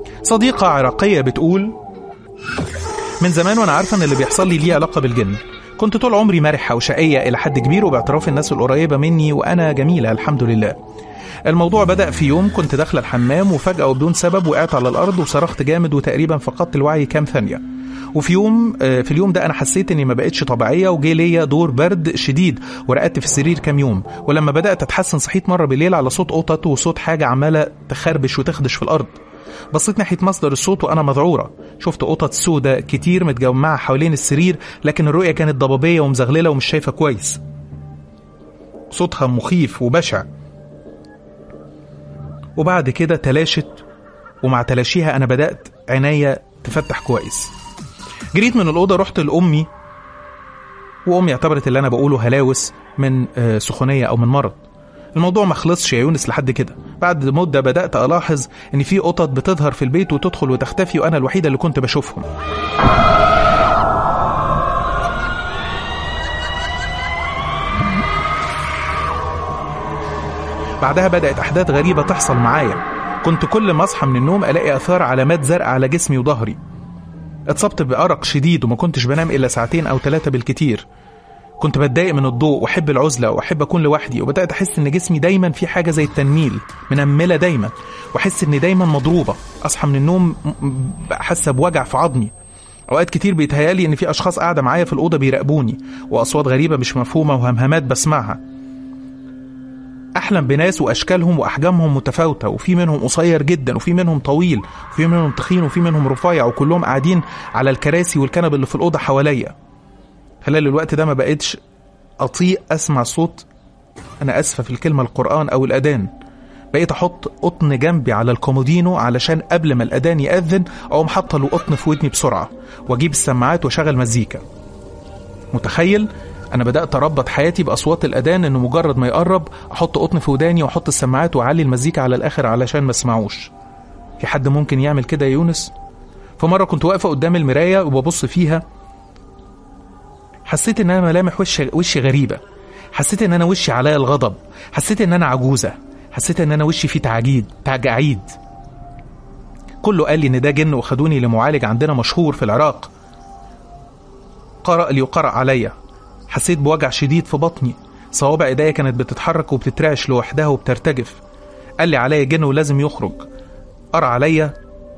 صديقة عراقية بتقول من زمان وانا عارفة ان اللي بيحصل لي ليه علاقة بالجن كنت طول عمري مرحة وشقية إلى حد كبير وباعتراف الناس القريبة مني وأنا جميلة الحمد لله الموضوع بدأ في يوم كنت داخلة الحمام وفجأة وبدون سبب وقعت على الأرض وصرخت جامد وتقريبا فقدت الوعي كام ثانية وفي يوم آه، في اليوم ده انا حسيت اني ما بقتش طبيعيه وجي ليا دور برد شديد ورقدت في السرير كام يوم ولما بدات اتحسن صحيت مره بالليل على صوت قطط وصوت حاجه عماله تخربش وتخدش في الارض بصيت ناحيه مصدر الصوت وانا مذعوره شفت قطط سودة كتير متجمعه حوالين السرير لكن الرؤيه كانت ضبابيه ومزغلله ومش شايفه كويس صوتها مخيف وبشع وبعد كده تلاشت ومع تلاشيها انا بدات عينيا تفتح كويس جريت من الاوضه رحت لامي وامي اعتبرت اللي انا بقوله هلاوس من آه، سخونيه او من مرض الموضوع ما خلصش يا يونس لحد كده بعد مده بدات الاحظ ان في قطط بتظهر في البيت وتدخل وتختفي وانا الوحيده اللي كنت بشوفهم بعدها بدات احداث غريبه تحصل معايا كنت كل ما اصحى من النوم الاقي اثار علامات زرقاء على جسمي وظهري اتصبت بأرق شديد وما كنتش بنام إلا ساعتين أو ثلاثة بالكتير كنت بتضايق من الضوء واحب العزله واحب اكون لوحدي وبدات احس ان جسمي دايما في حاجه زي التنميل منمله دايما واحس اني دايما مضروبه اصحى من النوم م- م- حاسه بوجع في عظمي اوقات كتير بيتهيالي ان في اشخاص قاعده معايا في الاوضه بيراقبوني واصوات غريبه مش مفهومه وهمهمات بسمعها احلم بناس واشكالهم واحجامهم متفاوته وفي منهم قصير جدا وفي منهم طويل وفي منهم تخين وفي منهم رفيع وكلهم قاعدين على الكراسي والكنب اللي في الاوضه حواليا خلال الوقت ده ما بقتش اطيق اسمع صوت انا اسفه في الكلمه القران او الاذان بقيت احط قطن جنبي على الكومودينو علشان قبل ما الاذان ياذن اقوم حاطه له قطن في ودني بسرعه واجيب السماعات واشغل مزيكا متخيل انا بدات اربط حياتي باصوات الاذان انه مجرد ما يقرب احط قطن في وداني واحط السماعات واعلي المزيكا على الاخر علشان ما اسمعوش في حد ممكن يعمل كده يا يونس فمره كنت واقفه قدام المرايه وببص فيها حسيت ان انا ملامح وشي وشي غريبه حسيت ان انا وشي عليا الغضب حسيت ان انا عجوزه حسيت ان انا وشي فيه تعجيد تجاعيد كله قال لي ان ده جن وخدوني لمعالج عندنا مشهور في العراق قرأ لي وقرأ عليا حسيت بوجع شديد في بطني صوابع ايديا كانت بتتحرك وبتترعش لوحدها وبترتجف قال لي عليا جن ولازم يخرج قرأ عليا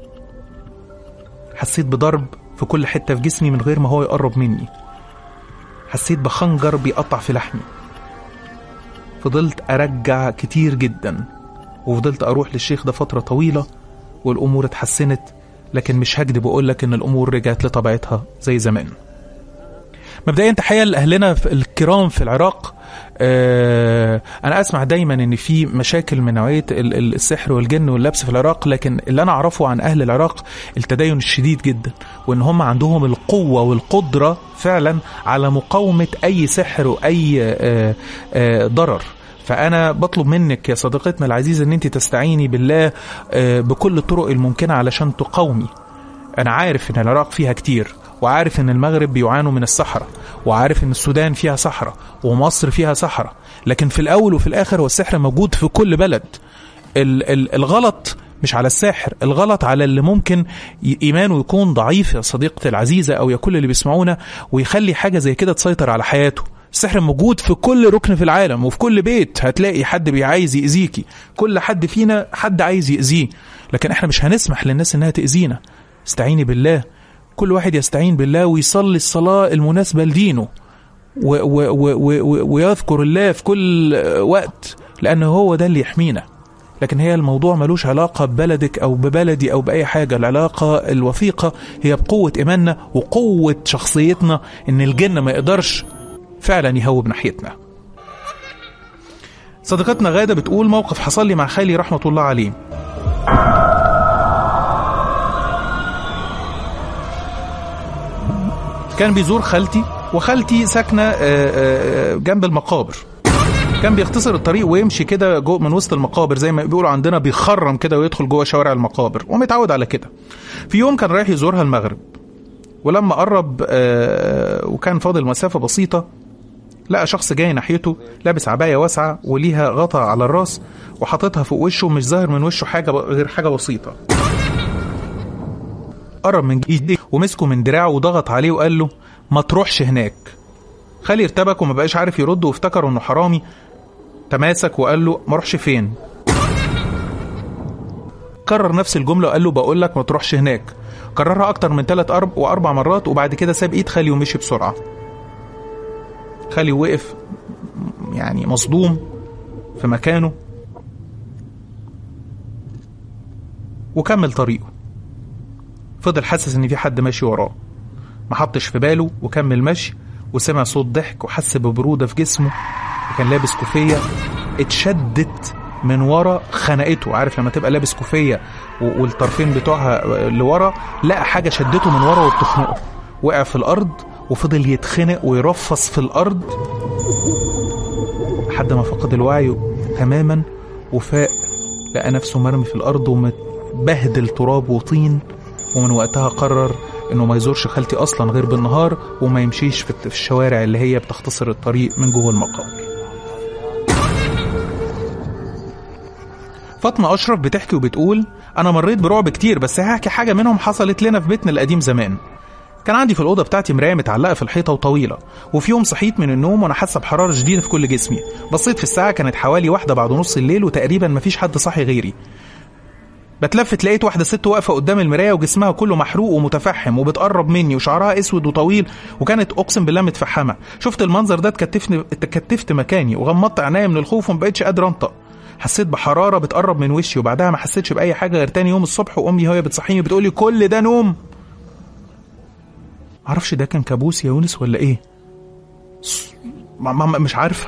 حسيت بضرب في كل حتة في جسمي من غير ما هو يقرب مني حسيت بخنجر بيقطع في لحمي فضلت أرجع كتير جدا وفضلت أروح للشيخ ده فترة طويلة والأمور اتحسنت لكن مش هكدب وأقول لك إن الأمور رجعت لطبيعتها زي زمان مبدئيا تحيه لاهلنا في- الكرام في العراق آه انا اسمع دايما ان في مشاكل من نوعيه ال- ال- السحر والجن واللبس في العراق لكن اللي انا اعرفه عن اهل العراق التدين الشديد جدا وان هم عندهم القوه والقدره فعلا على مقاومه اي سحر واي آه آه ضرر فانا بطلب منك يا صديقتنا العزيزه ان انت تستعيني بالله آه بكل الطرق الممكنه علشان تقاومي أنا عارف إن العراق فيها كتير وعارف إن المغرب بيعانوا من الصحراء وعارف إن السودان فيها صحراء ومصر فيها صحراء لكن في الأول وفي الآخر هو السحر موجود في كل بلد ال- ال- الغلط مش على الساحر الغلط على اللي ممكن ي- إيمانه يكون ضعيف يا صديقتي العزيزة أو يا كل اللي بيسمعونا ويخلي حاجة زي كده تسيطر على حياته السحر موجود في كل ركن في العالم وفي كل بيت هتلاقي حد بي- عايز يأذيكي كل حد فينا حد عايز يأذيه لكن احنا مش هنسمح للناس انها تأذينا استعيني بالله كل واحد يستعين بالله ويصلي الصلاة المناسبة لدينه و و و و و ويذكر الله في كل وقت لأنه هو ده اللي يحمينا لكن هي الموضوع ملوش علاقة ببلدك أو ببلدي أو بأي حاجة العلاقة الوثيقة هي بقوة إيماننا وقوة شخصيتنا إن الجن ما يقدرش فعلا يهوب ناحيتنا صديقتنا غادة بتقول موقف حصل لي مع خالي رحمة الله عليه كان بيزور خالتي وخالتي ساكنة آه، آه، جنب المقابر كان بيختصر الطريق ويمشي كده جو من وسط المقابر زي ما بيقولوا عندنا بيخرم كده ويدخل جوه شوارع المقابر ومتعود على كده في يوم كان رايح يزورها المغرب ولما قرب آه، وكان فاضل مسافة بسيطة لقى شخص جاي ناحيته لابس عباية واسعة وليها غطا على الراس وحاططها فوق وشه مش ظاهر من وشه حاجة ب- غير حاجة بسيطة قرب من ايديه ومسكه من دراعه وضغط عليه وقال له ما تروحش هناك خالي ارتبك وما بقاش عارف يرد وافتكر انه حرامي تماسك وقال له ما اروحش فين كرر نفس الجمله وقال له بقول لك ما تروحش هناك كررها اكتر من ثلاث أرب واربع مرات وبعد كده ساب ايد خالي ومشي بسرعه خالي وقف يعني مصدوم في مكانه وكمل طريقه فضل حاسس ان في حد ماشي وراه ما حطش في باله وكمل مشي وسمع صوت ضحك وحس ببرودة في جسمه وكان لابس كوفية اتشدت من ورا خنقته عارف لما تبقى لابس كوفية و- والطرفين بتوعها لورا لقى حاجة شدته من ورا وبتخنقه وقع في الأرض وفضل يتخنق ويرفص في الأرض لحد ما فقد الوعي تماما وفاق لقى نفسه مرمي في الأرض ومتبهدل تراب وطين ومن وقتها قرر انه ما يزورش خالتي اصلا غير بالنهار وما يمشيش في في الشوارع اللي هي بتختصر الطريق من جوه المقابر فاطمة أشرف بتحكي وبتقول أنا مريت برعب كتير بس هحكي حاجة منهم حصلت لنا في بيتنا القديم زمان كان عندي في الأوضة بتاعتي مراية متعلقة في الحيطة وطويلة وفي يوم صحيت من النوم وأنا حاسة بحرارة شديدة في كل جسمي بصيت في الساعة كانت حوالي واحدة بعد نص الليل وتقريبا مفيش حد صاحي غيري بتلفت لقيت واحدة ست واقفة قدام المراية وجسمها كله محروق ومتفحم وبتقرب مني وشعرها اسود وطويل وكانت اقسم بالله متفحمة شفت المنظر ده اتكتفني اتكتفت مكاني وغمضت عينيا من الخوف ومبقتش قادر انطق حسيت بحرارة بتقرب من وشي وبعدها ما حسيتش بأي حاجة غير تاني يوم الصبح وأمي وهي بتصحيني بتقولي كل ده نوم معرفش ده كان كابوس يا يونس ولا ايه ما ما ما- مش عارفة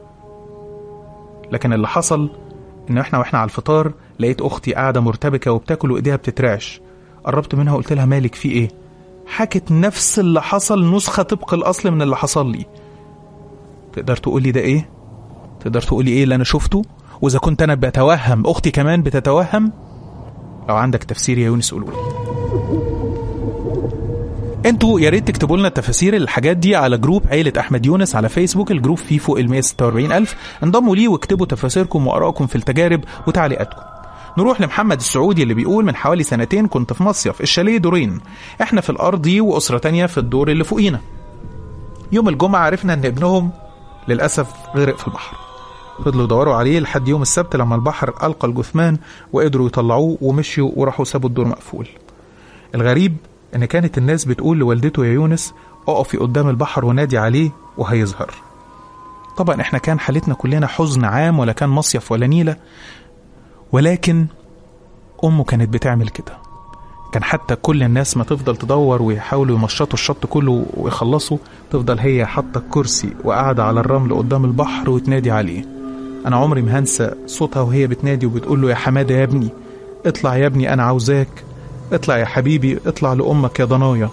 لكن اللي حصل ان احنا واحنا على الفطار لقيت اختي قاعده مرتبكه وبتاكل وايديها بتترعش قربت منها وقلت لها مالك في ايه حكت نفس اللي حصل نسخه طبق الاصل من اللي حصل لي تقدر تقولي ده ايه تقدر تقولي ايه اللي انا شفته واذا كنت انا بتوهم اختي كمان بتتوهم لو عندك تفسير يا يونس قولوا لي انتوا يا ريت تكتبوا لنا تفاسير الحاجات دي على جروب عيلة أحمد يونس على فيسبوك الجروب فيه فوق ال 146 ألف انضموا ليه واكتبوا تفاسيركم وآرائكم في التجارب وتعليقاتكم نروح لمحمد السعودي اللي بيقول من حوالي سنتين كنت في مصيف الشاليه دورين احنا في الأرضي وأسرة تانية في الدور اللي فوقينا يوم الجمعة عرفنا إن ابنهم للأسف غرق في البحر فضلوا يدوروا عليه لحد يوم السبت لما البحر ألقى الجثمان وقدروا يطلعوه ومشيوا وراحوا سابوا الدور مقفول الغريب ان كانت الناس بتقول لوالدته يا يونس اقفي قدام البحر ونادي عليه وهيظهر طبعا احنا كان حالتنا كلنا حزن عام ولا كان مصيف ولا نيلة ولكن امه كانت بتعمل كده كان حتى كل الناس ما تفضل تدور ويحاولوا يمشطوا الشط كله ويخلصوا تفضل هي حاطه الكرسي وقاعده على الرمل قدام البحر وتنادي عليه انا عمري ما هنسى صوتها وهي بتنادي وبتقول له يا حماده يا ابني اطلع يا ابني انا عاوزاك اطلع يا حبيبي اطلع لامك يا ضنايا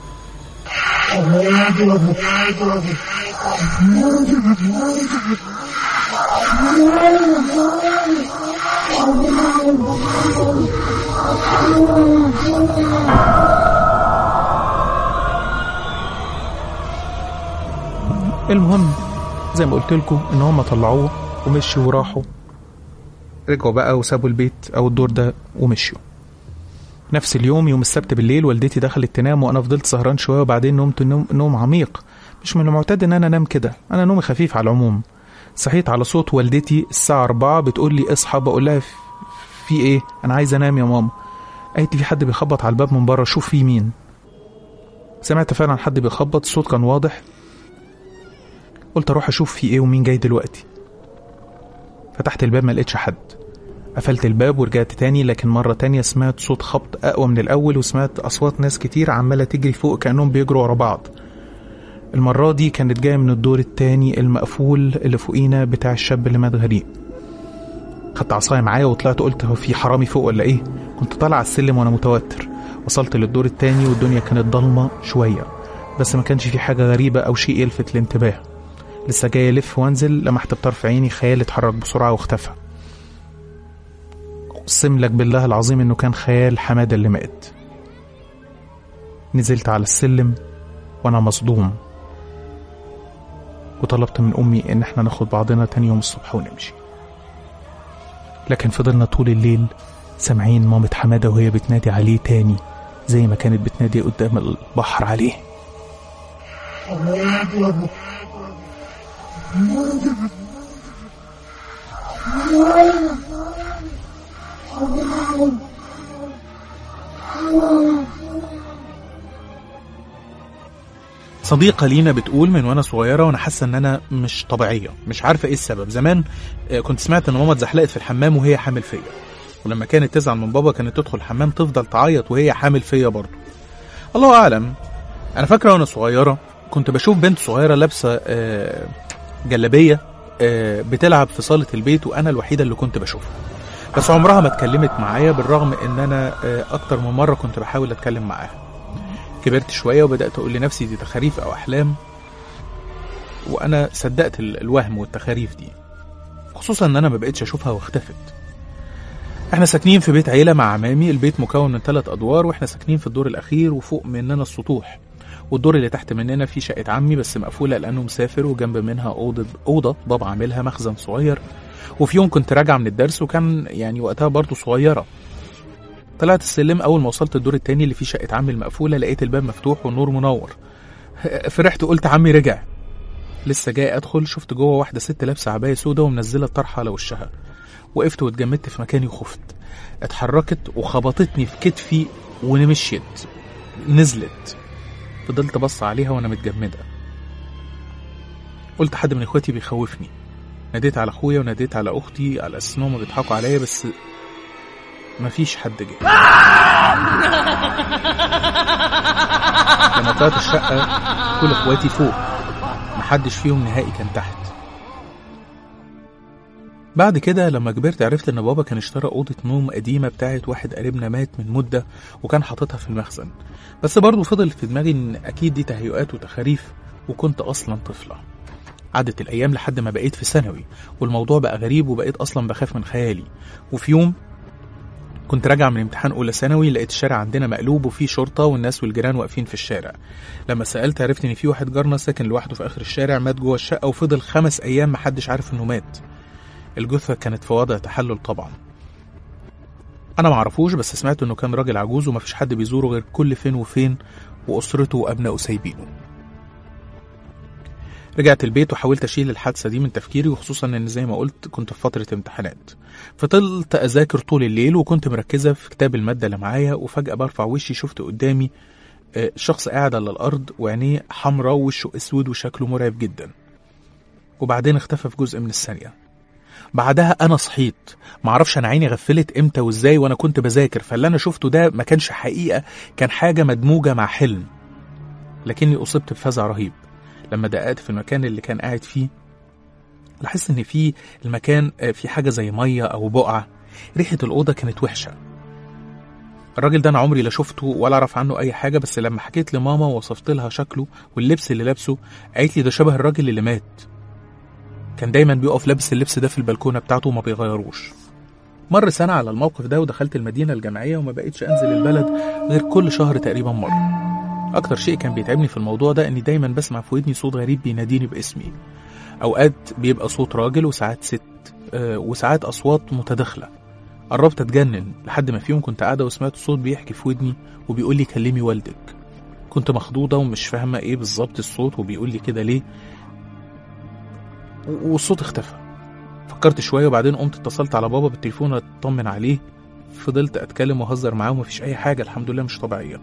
المهم زي ما قلت لكم ان هم طلعوه ومشوا وراحوا رجعوا بقى وسابوا البيت او الدور ده ومشوا نفس اليوم يوم السبت بالليل والدتي دخلت تنام وانا فضلت سهران شويه وبعدين نمت نوم, نوم عميق مش من المعتاد ان انا انام كده انا نومي خفيف على العموم صحيت على صوت والدتي الساعه 4 بتقول لي اصحى بقول لها "في- في ايه انا عايز انام يا ماما قالت لي في حد بيخبط على الباب من بره شوف في مين سمعت فعلا حد بيخبط الصوت كان واضح قلت اروح اشوف في ايه ومين جاي دلوقتي فتحت الباب ما لقيتش حد قفلت الباب ورجعت تاني لكن مرة تانية سمعت صوت خبط أقوى من الأول وسمعت أصوات ناس كتير عمالة تجري فوق كأنهم بيجروا ورا بعض المرة دي كانت جاية من الدور التاني المقفول اللي فوقينا بتاع الشاب اللي مات غريق خدت عصاية معايا وطلعت قلت هو في حرامي فوق ولا ايه كنت طالع على السلم وانا متوتر وصلت للدور التاني والدنيا كانت ضلمة شوية بس ما كانش في حاجة غريبة أو شيء يلفت الانتباه لسه جاي ألف وأنزل لمحت بطرف عيني خيال اتحرك بسرعة واختفى أقسم لك بالله العظيم إنه كان خيال حمادة اللي مات نزلت على السلم وأنا مصدوم وطلبت من أمي إن إحنا ناخد بعضنا تاني يوم الصبح ونمشي لكن فضلنا طول الليل سامعين مامة حمادة وهي بتنادي عليه تاني زي ما كانت بتنادي قدام البحر عليه صديقة لينا بتقول من وانا صغيرة وانا حاسة ان انا مش طبيعية مش عارفة ايه السبب زمان آه، كنت سمعت ان ماما اتزحلقت في الحمام وهي حامل فيا ولما كانت تزعل من بابا كانت تدخل الحمام تفضل تعيط وهي حامل فيا برضه الله اعلم انا فاكرة وانا صغيرة كنت بشوف بنت صغيرة لابسة آه، جلابية آه، بتلعب في صالة البيت وانا الوحيدة اللي كنت بشوفها بس عمرها ما اتكلمت معايا بالرغم ان انا آه، اكتر من مرة كنت بحاول اتكلم معاها كبرت شوية وبدأت أقول لنفسي دي تخاريف أو أحلام وأنا صدقت ال- الوهم والتخاريف دي خصوصا إن أنا ما بقتش أشوفها واختفت احنا ساكنين في بيت عيلة مع عمامي البيت مكون من ثلاث أدوار واحنا ساكنين في الدور الأخير وفوق مننا السطوح والدور اللي تحت مننا فيه شقة عمي بس مقفولة لأنه مسافر وجنب منها أوضة أوضة بابا عاملها مخزن صغير وفي يوم كنت راجع من الدرس وكان يعني وقتها برضه صغيرة طلعت السلم اول ما وصلت الدور التاني اللي فيه شقه عمي المقفوله لقيت الباب مفتوح والنور منور فرحت قلت عمي رجع لسه جاي ادخل شفت جوه واحده ست لابسه عبايه سودا ومنزله الطرحه على وشها وقفت واتجمدت في مكاني وخفت اتحركت وخبطتني في كتفي ومشيت نزلت فضلت بص عليها وانا متجمده قلت حد من اخواتي بيخوفني ناديت على اخويا وناديت على اختي على اساس انهم بيضحكوا عليا بس مفيش حد جه لما طلعت الشقة كل اخواتي فوق محدش فيهم نهائي كان تحت بعد كده لما كبرت عرفت ان بابا كان اشترى اوضة نوم قديمة بتاعت واحد قريبنا مات من مدة وكان حاططها في المخزن بس برضه فضل في دماغي ان اكيد دي تهيؤات وتخاريف وكنت اصلا طفلة عدت الايام لحد ما بقيت في ثانوي والموضوع بقى غريب وبقيت اصلا بخاف من خيالي وفي يوم كنت راجع من امتحان اولى ثانوي لقيت الشارع عندنا مقلوب وفيه شرطه والناس والجيران واقفين في الشارع لما سالت عرفت ان في واحد جارنا ساكن لوحده في اخر الشارع مات جوه الشقه وفضل خمس ايام محدش عارف انه مات الجثه كانت في وضع تحلل طبعا انا معرفوش بس سمعت انه كان راجل عجوز ومفيش حد بيزوره غير كل فين وفين واسرته وابنائه سايبينه رجعت البيت وحاولت اشيل الحادثه دي من تفكيري وخصوصا ان زي ما قلت كنت في فتره امتحانات فضلت اذاكر طول الليل وكنت مركزه في كتاب الماده اللي معايا وفجاه برفع وشي شفت قدامي آه، شخص قاعد على الارض وعينيه حمراء ووشه اسود وشكله مرعب جدا وبعدين اختفى في جزء من الثانيه بعدها انا صحيت معرفش انا عيني غفلت امتى وازاي وانا كنت بذاكر فاللي انا شفته ده ما كانش حقيقه كان حاجه مدموجه مع حلم لكني اصبت بفزع رهيب لما دققت في المكان اللي كان قاعد فيه لاحظت ان في المكان آه، في حاجه زي ميه او بقعه ريحه الاوضه كانت وحشه الراجل ده انا عمري لا شفته ولا اعرف عنه اي حاجه بس لما حكيت لماما ووصفت لها شكله واللبس اللي لابسه قالت لي ده شبه الراجل اللي مات كان دايما بيقف لابس اللبس ده في البلكونه بتاعته وما بيغيروش مر سنة على الموقف ده ودخلت المدينة الجامعية وما بقيتش أنزل البلد غير كل شهر تقريبا مرة أكتر شيء كان بيتعبني في الموضوع ده إني دايما بسمع في ودني صوت غريب بيناديني باسمي أوقات بيبقى صوت راجل وساعات ست آه، وساعات أصوات متداخلة قربت أتجنن لحد ما في يوم كنت قاعدة وسمعت صوت بيحكي في ودني وبيقول لي كلمي والدك كنت مخضوضة ومش فاهمة إيه بالظبط الصوت وبيقول لي كده ليه و- والصوت اختفى فكرت شوية وبعدين قمت اتصلت على بابا بالتليفون اطمن عليه فضلت اتكلم واهزر معاه ومفيش اي حاجة الحمد لله مش طبيعية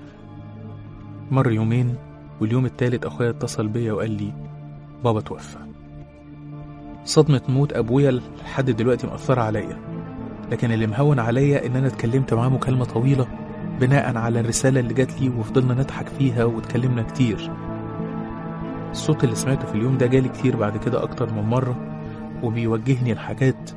مر يومين واليوم التالت اخويا اتصل بيا وقال لي بابا توفى صدمة موت ابويا لحد دلوقتي مأثرة عليا لكن اللي مهون عليا ان انا اتكلمت معاه مكالمة طويلة بناء على الرسالة اللي جات لي وفضلنا نضحك فيها واتكلمنا كتير الصوت اللي سمعته في اليوم ده جالي كتير بعد كده اكتر من مرة وبيوجهني لحاجات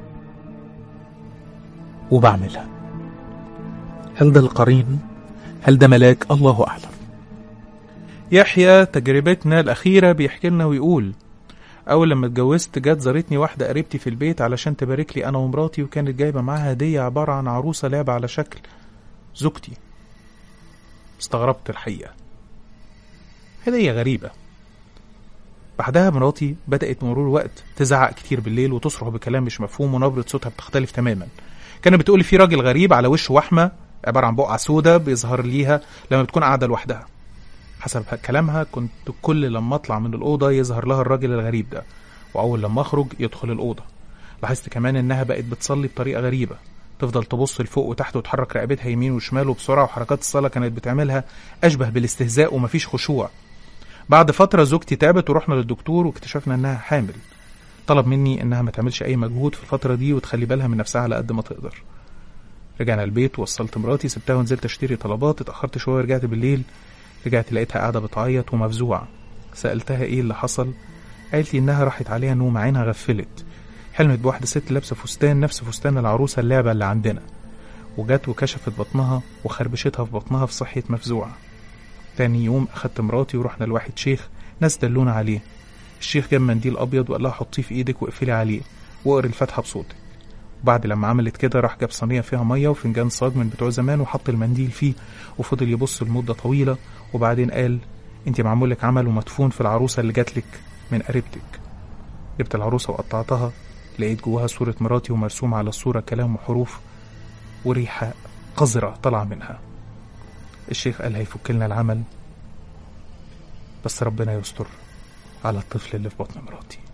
وبعملها هل ده القرين؟ هل ده ملاك؟ الله أعلم يحيى تجربتنا الأخيرة بيحكي لنا ويقول أول لما اتجوزت جت زارتني واحدة قريبتي في البيت علشان تبارك لي أنا ومراتي وكانت جايبة معاها هدية عبارة عن عروسة لعبة على شكل زوجتي استغربت الحقيقة هدية غريبة بعدها مراتي بدأت مرور الوقت تزعق كتير بالليل وتصرخ بكلام مش مفهوم ونبرة صوتها بتختلف تماما كانت بتقولي في راجل غريب على وشه وحمة عبارة عن بقعة سودة بيظهر ليها لما بتكون قاعدة لوحدها حسب كلامها كنت كل لما اطلع من الاوضه يظهر لها الراجل الغريب ده واول لما اخرج يدخل الاوضه لاحظت كمان انها بقت بتصلي بطريقه غريبه تفضل تبص لفوق وتحت وتحرك رقبتها يمين وشمال وبسرعه وحركات الصلاه كانت بتعملها اشبه بالاستهزاء ومفيش خشوع بعد فتره زوجتي تعبت ورحنا للدكتور واكتشفنا انها حامل طلب مني انها ما تعملش اي مجهود في الفتره دي وتخلي بالها من نفسها على قد ما تقدر رجعنا البيت وصلت مراتي سبتها ونزلت اشتري طلبات اتاخرت شويه ورجعت بالليل رجعت لقيتها قاعده بتعيط ومفزوعه سالتها ايه اللي حصل قالت لي انها راحت عليها نوم عينها غفلت حلمت بواحده ست لابسه فستان نفس فستان العروسه اللعبه اللي عندنا وجت وكشفت بطنها وخربشتها في بطنها في صحيه مفزوعه تاني يوم اخدت مراتي ورحنا لواحد شيخ ناس دلونا عليه الشيخ جاب منديل ابيض وقال لها حطيه في ايدك واقفلي عليه واقري الفاتحه بصوتك وبعد لما عملت كده راح جاب صينيه فيها ميه وفنجان صاج من بتوع زمان وحط المنديل فيه وفضل يبص لمده طويله وبعدين قال انت معمول لك عمل ومدفون في العروسه اللي جاتلك من قريبتك جبت العروسه وقطعتها لقيت جواها صوره مراتي ومرسوم على الصوره كلام وحروف وريحه قذره طالعه منها الشيخ قال هيفك لنا العمل بس ربنا يستر على الطفل اللي في بطن مراتي